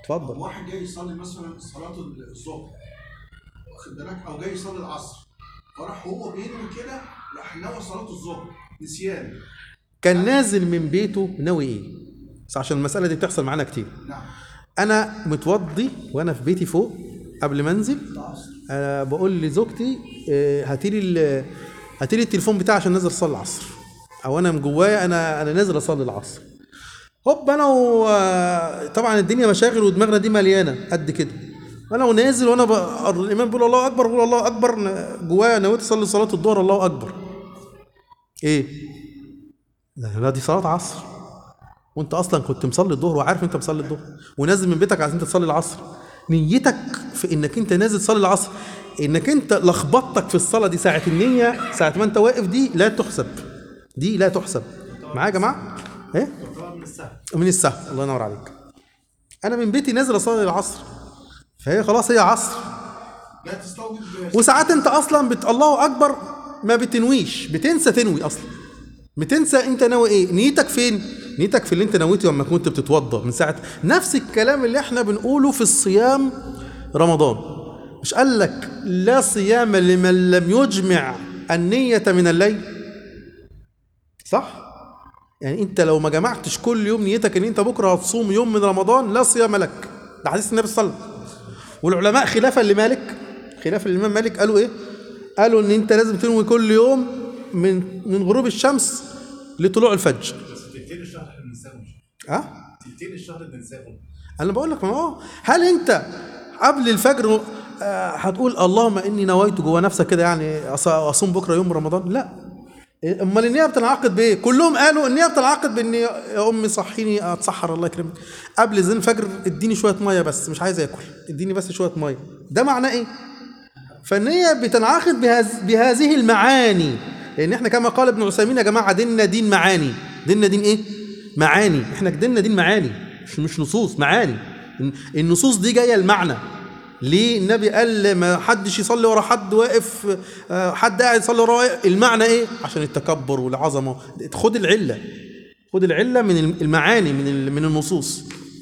اتفضل واحد جاي يصلي مثلا صلاه الظهر واخد بالك او جاي يصلي العصر فراح هو بينوي كده راح نوى صلاه الظهر نسيان كان نازل من بيته ناوي ايه بس عشان المساله دي بتحصل معانا كتير نعم انا متوضي وانا في بيتي فوق قبل ما انزل أنا بقول لزوجتي آه، هاتي لي ال- هاتي لي التليفون بتاعي عشان نازل اصلي العصر او انا من جوايا انا انا نازل اصلي العصر هوب انا و... آه، طبعا الدنيا مشاغل ودماغنا دي مليانه قد كده انا ونازل وانا ب... الامام بيقول الله اكبر بقول الله اكبر ن- جوايا نويت اصلي صلاه الظهر الله اكبر ايه لا لا، دي صلاه عصر وانت اصلا كنت مصلي الظهر وعارف انت مصلي الظهر ونازل من بيتك عشان تصلي العصر نيتك في انك انت نازل تصلي العصر انك انت لخبطتك في الصلاه دي ساعه النيه ساعه ما انت واقف دي لا تحسب دي لا تحسب معايا يا جماعه ايه من السهل من السهل الله ينور عليك انا من بيتي نازل اصلي العصر فهي خلاص هي عصر لا تستوجب وساعات انت اصلا بت... الله اكبر ما بتنويش بتنسى تنوي اصلا بتنسى انت ناوي ايه نيتك فين نيتك في اللي انت نويته لما كنت بتتوضا من ساعه نفس الكلام اللي احنا بنقوله في الصيام رمضان مش قال لك لا صيام لمن لم يجمع النية من الليل صح يعني انت لو ما جمعتش كل يوم نيتك ان انت بكره هتصوم يوم من رمضان لا صيام لك ده حديث النبي صلى الله عليه وسلم والعلماء خلافا لمالك خلافا للامام مالك قالوا ايه قالوا ان انت لازم تنوي كل يوم من من غروب الشمس لطلوع الفجر بس تلتين الشهر احنا بننساهم اه تلتين الشهر بننساهم انا بقول لك ما هو هل انت قبل الفجر آه، هتقول اللهم اني نويت جوه نفسك كده يعني أص- اصوم بكره يوم رمضان لا إيه، امال النيه بتنعقد بايه كلهم قالوا النيه بتنعقد بان يا امي صحيني اتسحر الله يكرمك قبل زين الفجر اديني شويه ميه بس مش عايز اكل اديني بس شويه ميه ده معناه ايه فالنية بتنعقد بهذ بهذه المعاني لأن احنا كما قال ابن عثيمين يا جماعة ديننا دين معاني ديننا دين ايه؟ معاني احنا ديننا دين معاني مش مش نصوص معاني النصوص دي جاية المعنى ليه النبي قال ما حدش يصلي ورا حد واقف آه، حد قاعد يصلي ورا واقف. المعنى ايه عشان التكبر والعظمه خد العله خد العله من المعاني من ال- من النصوص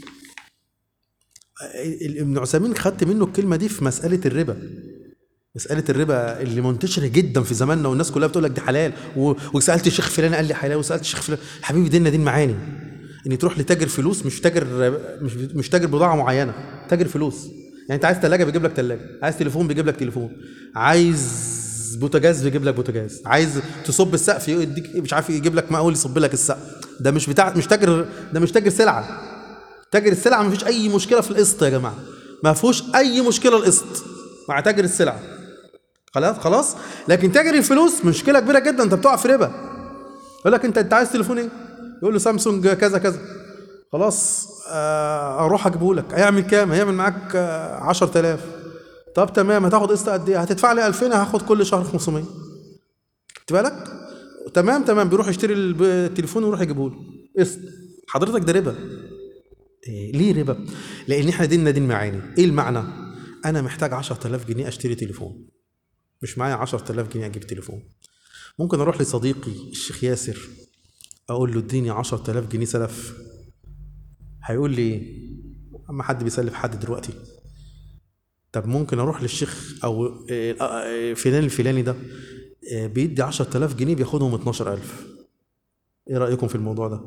ال- ابن عثيمين خدت منه الكلمه دي في مساله الربا مسألة الربا اللي منتشرة جدا في زماننا والناس كلها بتقول لك دي حلال و... وسألت الشيخ فلان قال لي حلال وسألت الشيخ فلان حبيبي ديننا دين معاني ان تروح لتاجر فلوس مش تاجر مش مش تاجر بضاعة معينة تاجر فلوس يعني انت عايز ثلاجة بيجيب لك ثلاجة عايز تليفون بيجيب لك تليفون عايز بوتاجاز بيجيب لك بوتاجاز عايز تصب السقف يديك مش عارف يجيب لك مقاول يصب لك السقف ده مش بتاع مش تاجر ده مش تاجر سلعة تاجر السلعة ما فيش أي مشكلة في القسط يا جماعة ما فيهوش أي مشكلة القسط مع تاجر السلعة خلاص خلاص لكن تاجر الفلوس مشكله كبيره جدا انت بتقع في ربا يقول لك انت انت عايز تليفون ايه يقول له سامسونج كذا كذا خلاص آه، اروح اجيبه لك هيعمل كام هيعمل معاك آه، 10000 طب تمام هتاخد قسط قد ايه هتدفع لي 2000 هاخد كل شهر 500 خدت بالك تمام تمام بيروح يشتري الب- التليفون ويروح يجيبه له قسط حضرتك ده ربا إيه ليه ربا لان احنا ديننا دين معاني ايه المعنى انا محتاج 10000 جنيه اشتري تليفون مش معايا 10000 جنيه اجيب تليفون ممكن اروح لصديقي الشيخ ياسر اقول له اديني 10000 جنيه سلف هيقول لي ايه اما حد بيسلف حد دلوقتي طب ممكن اروح للشيخ او آه، آه، فلان الفلاني ده آه، بيدي 10000 جنيه بياخدهم 12000 ايه رايكم في الموضوع ده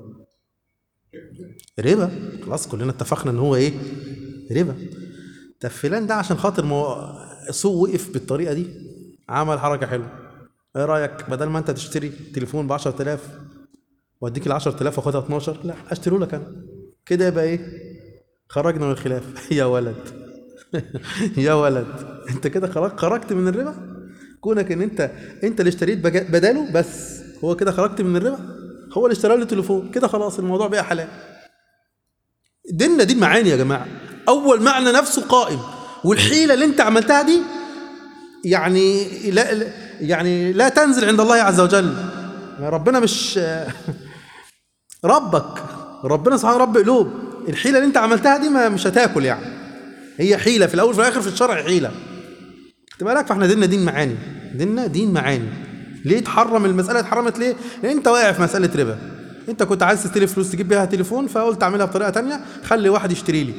ربا خلاص كلنا اتفقنا ان هو ايه ربا طب فلان ده عشان خاطر مو... سوق وقف بالطريقه دي عمل حركه حلوه ايه رايك بدل ما انت تشتري تليفون ب 10000 واديك ال 10000 واخدها 12 لا اشتري لك انا كده يبقى ايه خرجنا من الخلاف يا ولد يا ولد انت كده خرج خرجت من الربا كونك ان انت انت اللي اشتريت بجا- بداله بس هو كده خرجت من الربا هو اللي اشترى له تليفون كده خلاص الموضوع بقى حلال ديننا دين معاني يا جماعه اول معنى نفسه قائم والحيله اللي انت عملتها دي يعني لا لا- يعني لا تنزل عند الله عز وجل ربنا مش ربك ربنا سبحانه رب قلوب الحيله اللي انت عملتها دي ما مش هتاكل يعني هي حيله في الاول وفي الاخر في الشرع حيله خد بالك فاحنا ديننا دين معاني ديننا دين معاني ليه تحرم المساله اتحرمت ليه لان انت واقع في مساله ربا انت كنت عايز تستلف فلوس تجيب بيها تليفون فقلت اعملها بطريقه تانية خلي واحد يشتري لي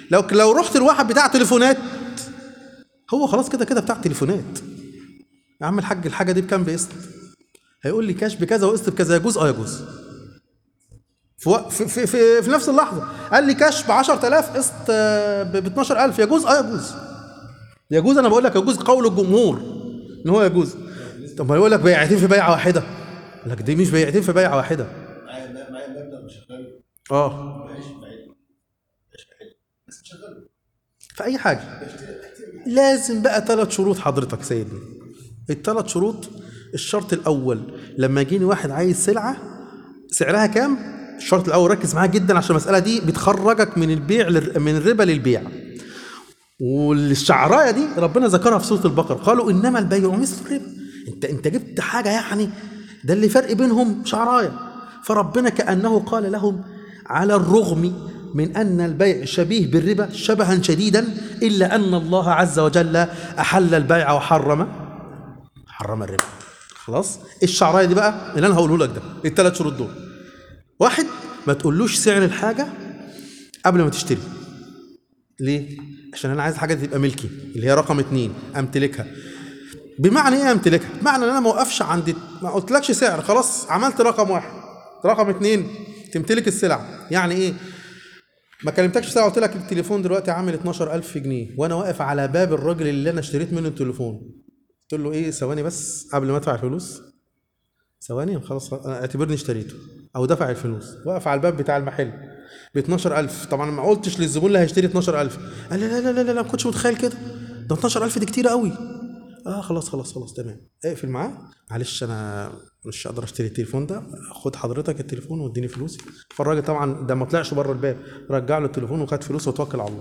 لو لو رحت لواحد بتاع تليفونات هو خلاص كده كده بتاع تليفونات يا عم الحاج الحاجه دي بكام بقسط هيقول لي كاش بكذا وقسط بكذا يجوز اه يجوز في, وق- في, في, في, في نفس اللحظه قال لي كاش ب 10000 قسط ب 12000 يجوز اه يجوز يجوز انا بقول لك يجوز قول الجمهور ان هو يجوز طب ما يقول لك بيعتين في بيعه واحده يقول لك دي مش بيعتين في بيعه واحده معايا معايا مبلغ وشغال اه معيش بعيد معيش بعيد بس شغال في اي حاجه لازم بقى ثلاث شروط حضرتك سيدنا الثلاث شروط الشرط الاول لما يجيني واحد عايز سلعه سعرها كام الشرط الاول ركز معايا جدا عشان المساله دي بتخرجك من البيع لل- من الربا للبيع والشعرايه دي ربنا ذكرها في سوره البقره قالوا انما البيع مثل الربا انت انت جبت حاجه يعني ده اللي فرق بينهم شعرايه فربنا كانه قال لهم على الرغم من ان البيع شبيه بالربا شبها شديدا الا ان الله عز وجل احل البيع وحرم حرم الربا خلاص الشعرايه دي بقى اللي انا هقوله لك ده الثلاث شروط دول واحد ما تقولوش سعر الحاجه قبل ما تشتري ليه؟ عشان انا عايز حاجه تبقى ملكي اللي هي رقم اتنين امتلكها بمعنى ايه امتلكها؟ بمعنى ان انا ما اوقفش عند ما قلتلكش سعر خلاص عملت رقم واحد رقم اتنين تمتلك السلعه يعني ايه؟ ما كلمتكش ساعه قلت لك التليفون دلوقتي عامل 12000 جنيه وانا واقف على باب الراجل اللي انا اشتريت منه التليفون قلت له ايه ثواني بس قبل ما ادفع الفلوس ثواني خلاص انا اعتبرني اشتريته او دفع الفلوس واقف على الباب بتاع المحل ب 12000 طبعا ما قلتش للزبون اللي هيشتري 12000 قال لي لا لا لا لا, لا ما كنتش متخيل كده ده 12000 دي كتير قوي اه خلاص خلاص خلاص تمام اقفل معاه معلش انا مش هقدر اشتري التليفون ده خد حضرتك التليفون واديني فلوسي فالراجل طبعا ده ما طلعش بره الباب رجع له التليفون وخد فلوسه وتوكل على الله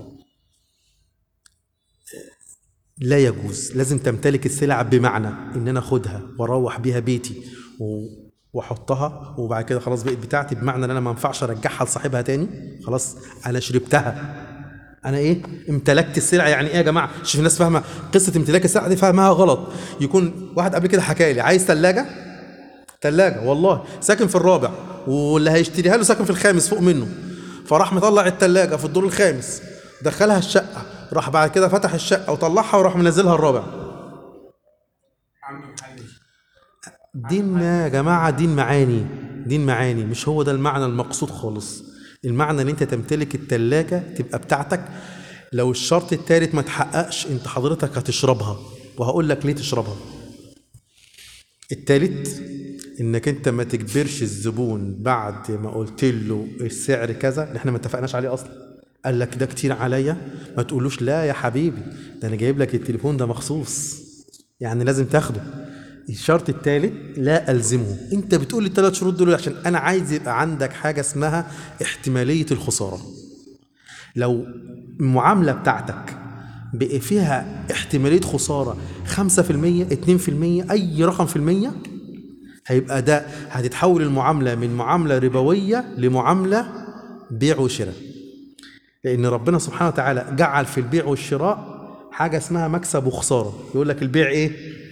لا يجوز لازم تمتلك السلع بمعنى ان انا اخدها واروح بيها بيتي و... واحطها وبعد كده خلاص بقت بتاعتي بمعنى ان انا ما ينفعش ارجعها لصاحبها تاني خلاص انا شربتها انا ايه امتلكت السلعه يعني ايه يا جماعه شوف الناس فاهمه قصه امتلاك السلعه دي فاهمها غلط يكون واحد قبل كده حكى لي عايز ثلاجه ثلاجه والله ساكن في الرابع واللي هيشتريها له ساكن في الخامس فوق منه فراح مطلع الثلاجه في الدور الخامس دخلها الشقه راح بعد كده فتح الشقه وطلعها وراح منزلها الرابع دين يا جماعه دين معاني دين معاني مش هو ده المعنى المقصود خالص المعنى ان انت تمتلك التلاجة تبقى بتاعتك لو الشرط التالت ما تحققش انت حضرتك هتشربها وهقول لك ليه تشربها التالت انك انت ما تجبرش الزبون بعد ما قلت له السعر كذا اللي احنا ما اتفقناش عليه اصلا قال لك ده كتير عليا ما تقولوش لا يا حبيبي ده انا جايب لك التليفون ده مخصوص يعني لازم تاخده الشرط الثالث لا الزمه انت بتقول لي الثلاث شروط دول عشان انا عايز يبقى عندك حاجه اسمها احتماليه الخساره لو المعامله بتاعتك بقى فيها احتماليه خساره 5% 2% اي رقم في المية هيبقى ده هتتحول المعامله من معامله ربويه لمعامله بيع وشراء لان ربنا سبحانه وتعالى جعل في البيع والشراء حاجه اسمها مكسب وخساره يقول لك البيع ايه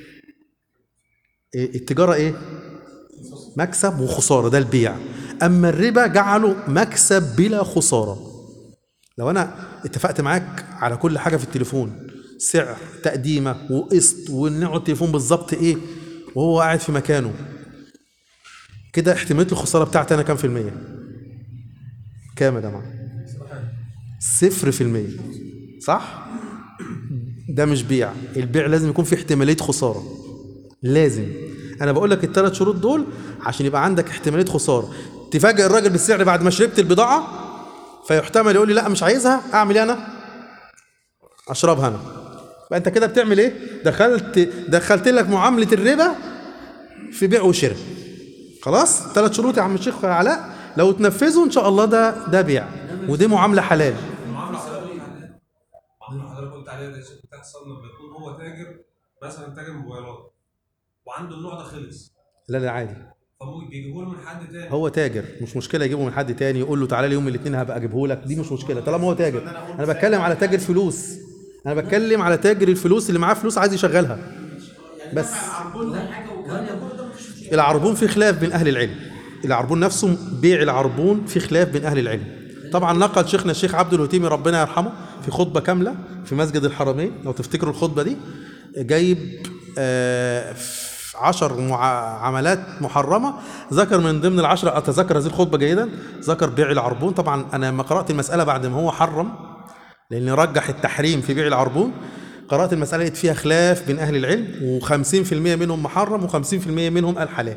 إيه؟ التجاره ايه مكسب وخساره ده البيع اما الربا جعله مكسب بلا خساره لو انا اتفقت معاك على كل حاجه في التليفون سعر تقديمه وقسط ونوع التليفون بالظبط ايه وهو قاعد في مكانه كده احتماليه الخساره بتاعتي انا كام في الميه كام يا جماعه صفر في المية صح ده مش بيع البيع لازم يكون فيه احتماليه خساره لازم انا بقول لك الثلاث شروط دول عشان يبقى عندك احتماليه خساره تفاجئ الراجل بالسعر بعد ما شربت البضاعه فيحتمل يقول لي لا مش عايزها اعمل ايه انا اشربها انا يبقى انت كده بتعمل ايه دخلت دخلت لك معامله الربا في بيع وشراء خلاص ثلاث شروط يا عم الشيخ علاء لو تنفذوا ان شاء الله ده ده بيع ودي معامله حلال المعامله حضرتك المعامله حضرتك قلت عليها دي بتحصل لما يكون هو تاجر مثلا تاجر موبايلات وعنده النوع ده خلص لا لا عادي فبيجيبوا له من حد تاني هو تاجر مش مشكله يجيبه من حد تاني يقول له تعالى لي يوم الاثنين هبقى اجيبه لك دي مش مشكله طالما هو تاجر انا بتكلم على تاجر فلوس انا بتكلم على تاجر الفلوس اللي معاه فلوس عايز يشغلها بس عربون ده حاجه والكلام ده كله ده مفيش مشكله العربون في خلاف بين اهل العلم العربون نفسه بيع العربون في خلاف بين اهل العلم طبعا نقل شيخنا الشيخ عبد الهتيمي ربنا يرحمه في خطبه كامله في مسجد الحرمين لو تفتكروا الخطبه دي جايب آه، في عشر مع- عملات محرمه ذكر من ضمن العشره اتذكر هذه الخطبه جيدا ذكر بيع العربون طبعا انا لما قرات المساله بعد ما هو حرم لان رجح التحريم في بيع العربون قرات المساله لقيت فيها خلاف بين اهل العلم و50% منهم محرم و50% منهم قال حلال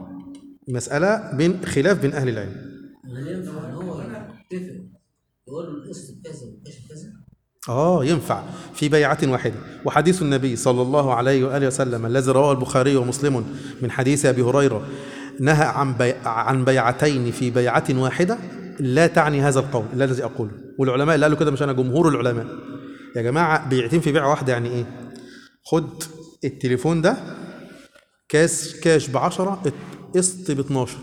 مساله بين خلاف بين اهل العلم هل ينفع ان هو يتفق يقول له القسط بكذا والكاش بكذا؟ اه ينفع في بيعة واحدة وحديث النبي صلى الله عليه وآله وسلم الذي رواه البخاري ومسلم من حديث أبي هريرة نهى عن بي... عن بيعتين في بيعة واحدة لا تعني هذا القول لا الذي أقوله والعلماء اللي قالوا كده مش أنا جمهور العلماء يا جماعة بيعتين في بيعة واحدة يعني إيه خد التليفون ده كاس كاش بعشرة قسط ب 12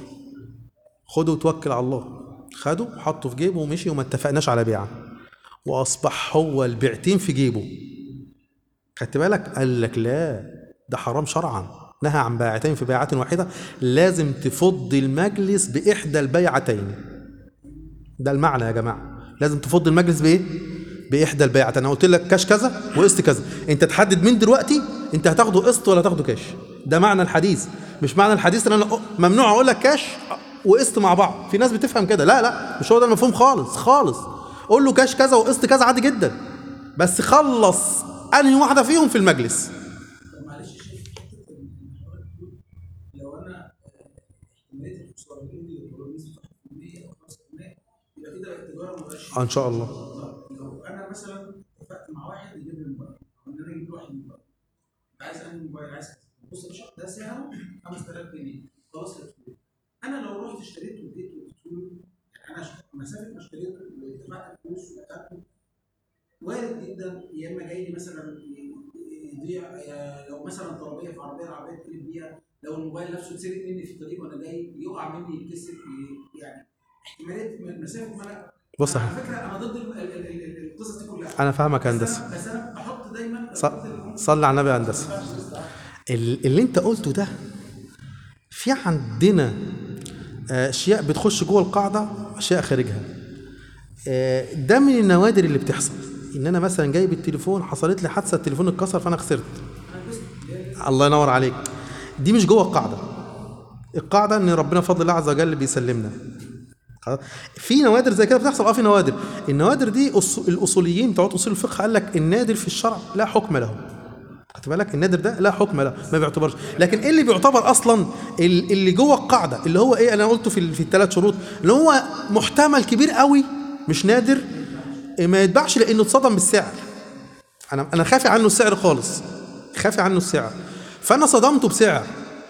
خده وتوكل على الله خده وحطه في جيبه ومشي وما اتفقناش على بيعه واصبح هو البيعتين في جيبه خدت بالك قال لك لا ده حرام شرعا نهى عن بيعتين في بيعة واحدة لازم تفض المجلس بإحدى البيعتين ده المعنى يا جماعة لازم تفض المجلس بإيه؟ بإحدى البيعتين أنا قلت لك كاش كذا وقسط كذا أنت تحدد من دلوقتي أنت هتاخده قسط ولا هتاخده كاش ده معنى الحديث مش معنى الحديث ان انا أ- ممنوع اقول لك كاش وقسط مع بعض في ناس بتفهم كده لا لا مش هو ده المفهوم خالص خالص قول له كاش كذا وقسط كذا عادي جدا بس خلص انهي واحده فيهم في المجلس طب معلش يا شيخ حته ال- لو انا احتماليه الخساره اللي يقولوا نسبه 1% او 5% يبقى كده التجاره ما بقاش آه، ان شاء الله طب لو انا مثلا اتفقت مع واحد يجيب لي موبايل او ان انا اجيب له واحد موبايل عايز انا موبايل عايز كذا بص يا باشا ده سعره 5000 جنيه خلاص هتقول انا لو رحت اشتريته واديته وقلت له يعني انا ش- مسافه ما اشتريته ودفعت الفلوس واخدته وارد جدا يا اما جاي لي مثلا ي- يضيع يا- لو مثلا طلبيه في عربيه العربيه تقلب بيها لو الموبايل نفسه اتسرق مني في الطريق وانا جاي يقع مني يتكسر ي- يعني احتماليه م- مسافه ما انا بص يا أنا على فكره انا ضد ال- ال- ال- ال- القصص دي كلها انا فاهمك يا بس هندسه انا بس انا بحط دايما ص- صلي على النبي يا هندسه ال- اللي انت قلته ده في عندنا آه، اشياء بتخش جوه القاعده اشياء خارجها آه، ده من النوادر اللي بتحصل ان انا مثلا جايب التليفون حصلت لي حادثه التليفون اتكسر فانا خسرت الله ينور عليك دي مش جوه القاعده القاعده ان ربنا بفضل الله عز وجل بيسلمنا خلاص؟ في نوادر زي كده بتحصل اه في نوادر النوادر دي أص- الاصوليين بتوع اصول الفقه قال لك النادر في الشرع لا حكم له خدت بالك النادر ده لا حكم له ما بيعتبرش لكن ايه اللي بيعتبر اصلا ال- اللي جوه القاعده اللي هو ايه انا قلته في ال- في الثلاث شروط اللي هو محتمل كبير قوي مش نادر إيه، ما يتباعش لانه اتصدم بالسعر انا انا خافي عنه السعر خالص خافي عنه السعر فانا صدمته بسعر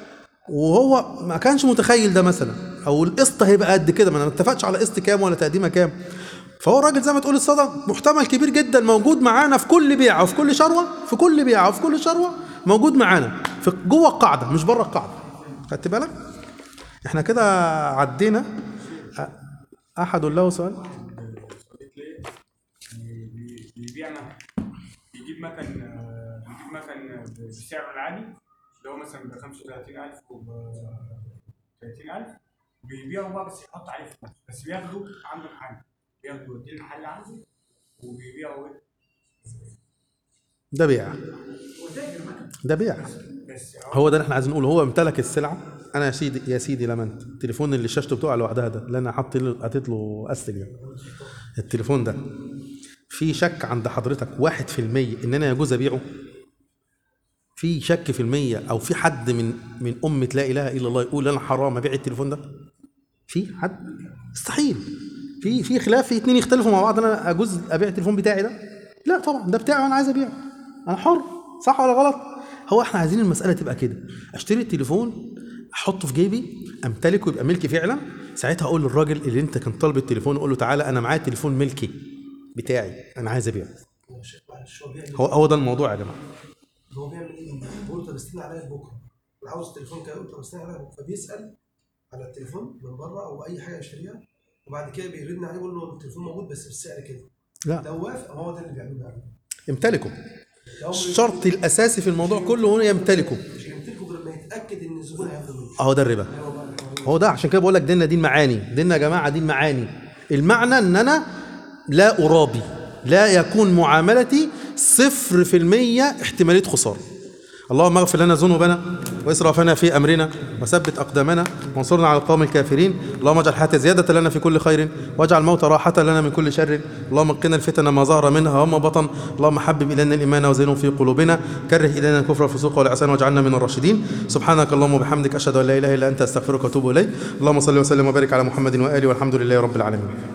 وهو ما كانش متخيل ده مثلا او القسط هيبقى قد كده ما انا ما اتفقتش على قسط كام ولا تقديمه كام فهو الراجل زي ما تقول الصدى محتمل كبير جدا موجود معانا في كل بيعه وفي كل شروه في كل بيعه وفي كل شروه موجود معانا في جوه القاعده مش بره القاعده خدت بالك احنا كده عدينا أ- احد له سؤال بي- بيبيع مكن بيجيب مكن آه، بيجيب مكن بالسعر العادي اللي هو مثلا ب 35000 وب 30000 بيبيعوا بقى بس يحط عليه فلوس بس بياخدوا عنده محل بياخدوا يوديه المحل عنده وبيبيعوا إيه؟ ده بيع ده بيع بس هو ده اللي احنا عايزين نقوله هو امتلك السلعه انا يا سيدي يا سيدي لما انت التليفون اللي شاشته بتقع لوحدها ده اللي انا حاطط له حاطط له استك ده التليفون ده في شك عند حضرتك واحد في المية ان انا يجوز ابيعه في شك في المية او في حد من من امة لا اله الا الله يقول انا حرام ابيع التليفون ده في حد مستحيل في في خلاف في اتنين يختلفوا مع بعض انا اجوز ابيع التليفون بتاعي ده لا طبعا ده بتاعي وانا عايز ابيعه انا حر صح ولا غلط هو احنا عايزين المساله تبقى كده اشتري التليفون احطه في جيبي امتلكه يبقى ملكي فعلا ساعتها اقول للراجل اللي انت كان طالب التليفون اقول له تعالى انا معايا تليفون ملكي بتاعي انا عايز ابيعه هو شيخ معلش هو بيعمل هو هو ده الموضوع يا جماعه هو بيعمل ايه؟ بيقول له طب استنى عليا بكره انا عاوز التليفون كده يقول طب استنى عليا بكره فبيسال على التليفون من بره او اي حاجه يشتريها وبعد كده بيرن عليه يقول له التليفون موجود بس بالسعر كده لا لو وافق هو ده اللي بيعمله يعني امتلكه لو الشرط الاساسي في الموضوع كله هو يمتلكه مش هيمتلكه غير ما يتاكد ان الزبون هياخده منه اهو ده الربا هو ده عشان كده بقول لك ديننا دين معاني ديننا يا جماعه دين معاني المعنى ان انا لا ارابي لا يكون معاملتي صفر في المية احتمالية خسارة اللهم اغفر لنا ذنوبنا واسرافنا في امرنا وثبت اقدامنا وانصرنا على القوم الكافرين اللهم اجعل الحياه زياده لنا في كل خير واجعل الموت راحه لنا من كل شر اللهم قنا الفتن ما ظهر منها وما بطن اللهم حبب الينا الايمان وزينه في قلوبنا كره الينا الكفر والفسوق والعصيان واجعلنا من الراشدين سبحانك اللهم وبحمدك اشهد ان لا اله الا انت استغفرك واتوب اليك اللهم صل وسلم وبارك على محمد واله والحمد لله رب العالمين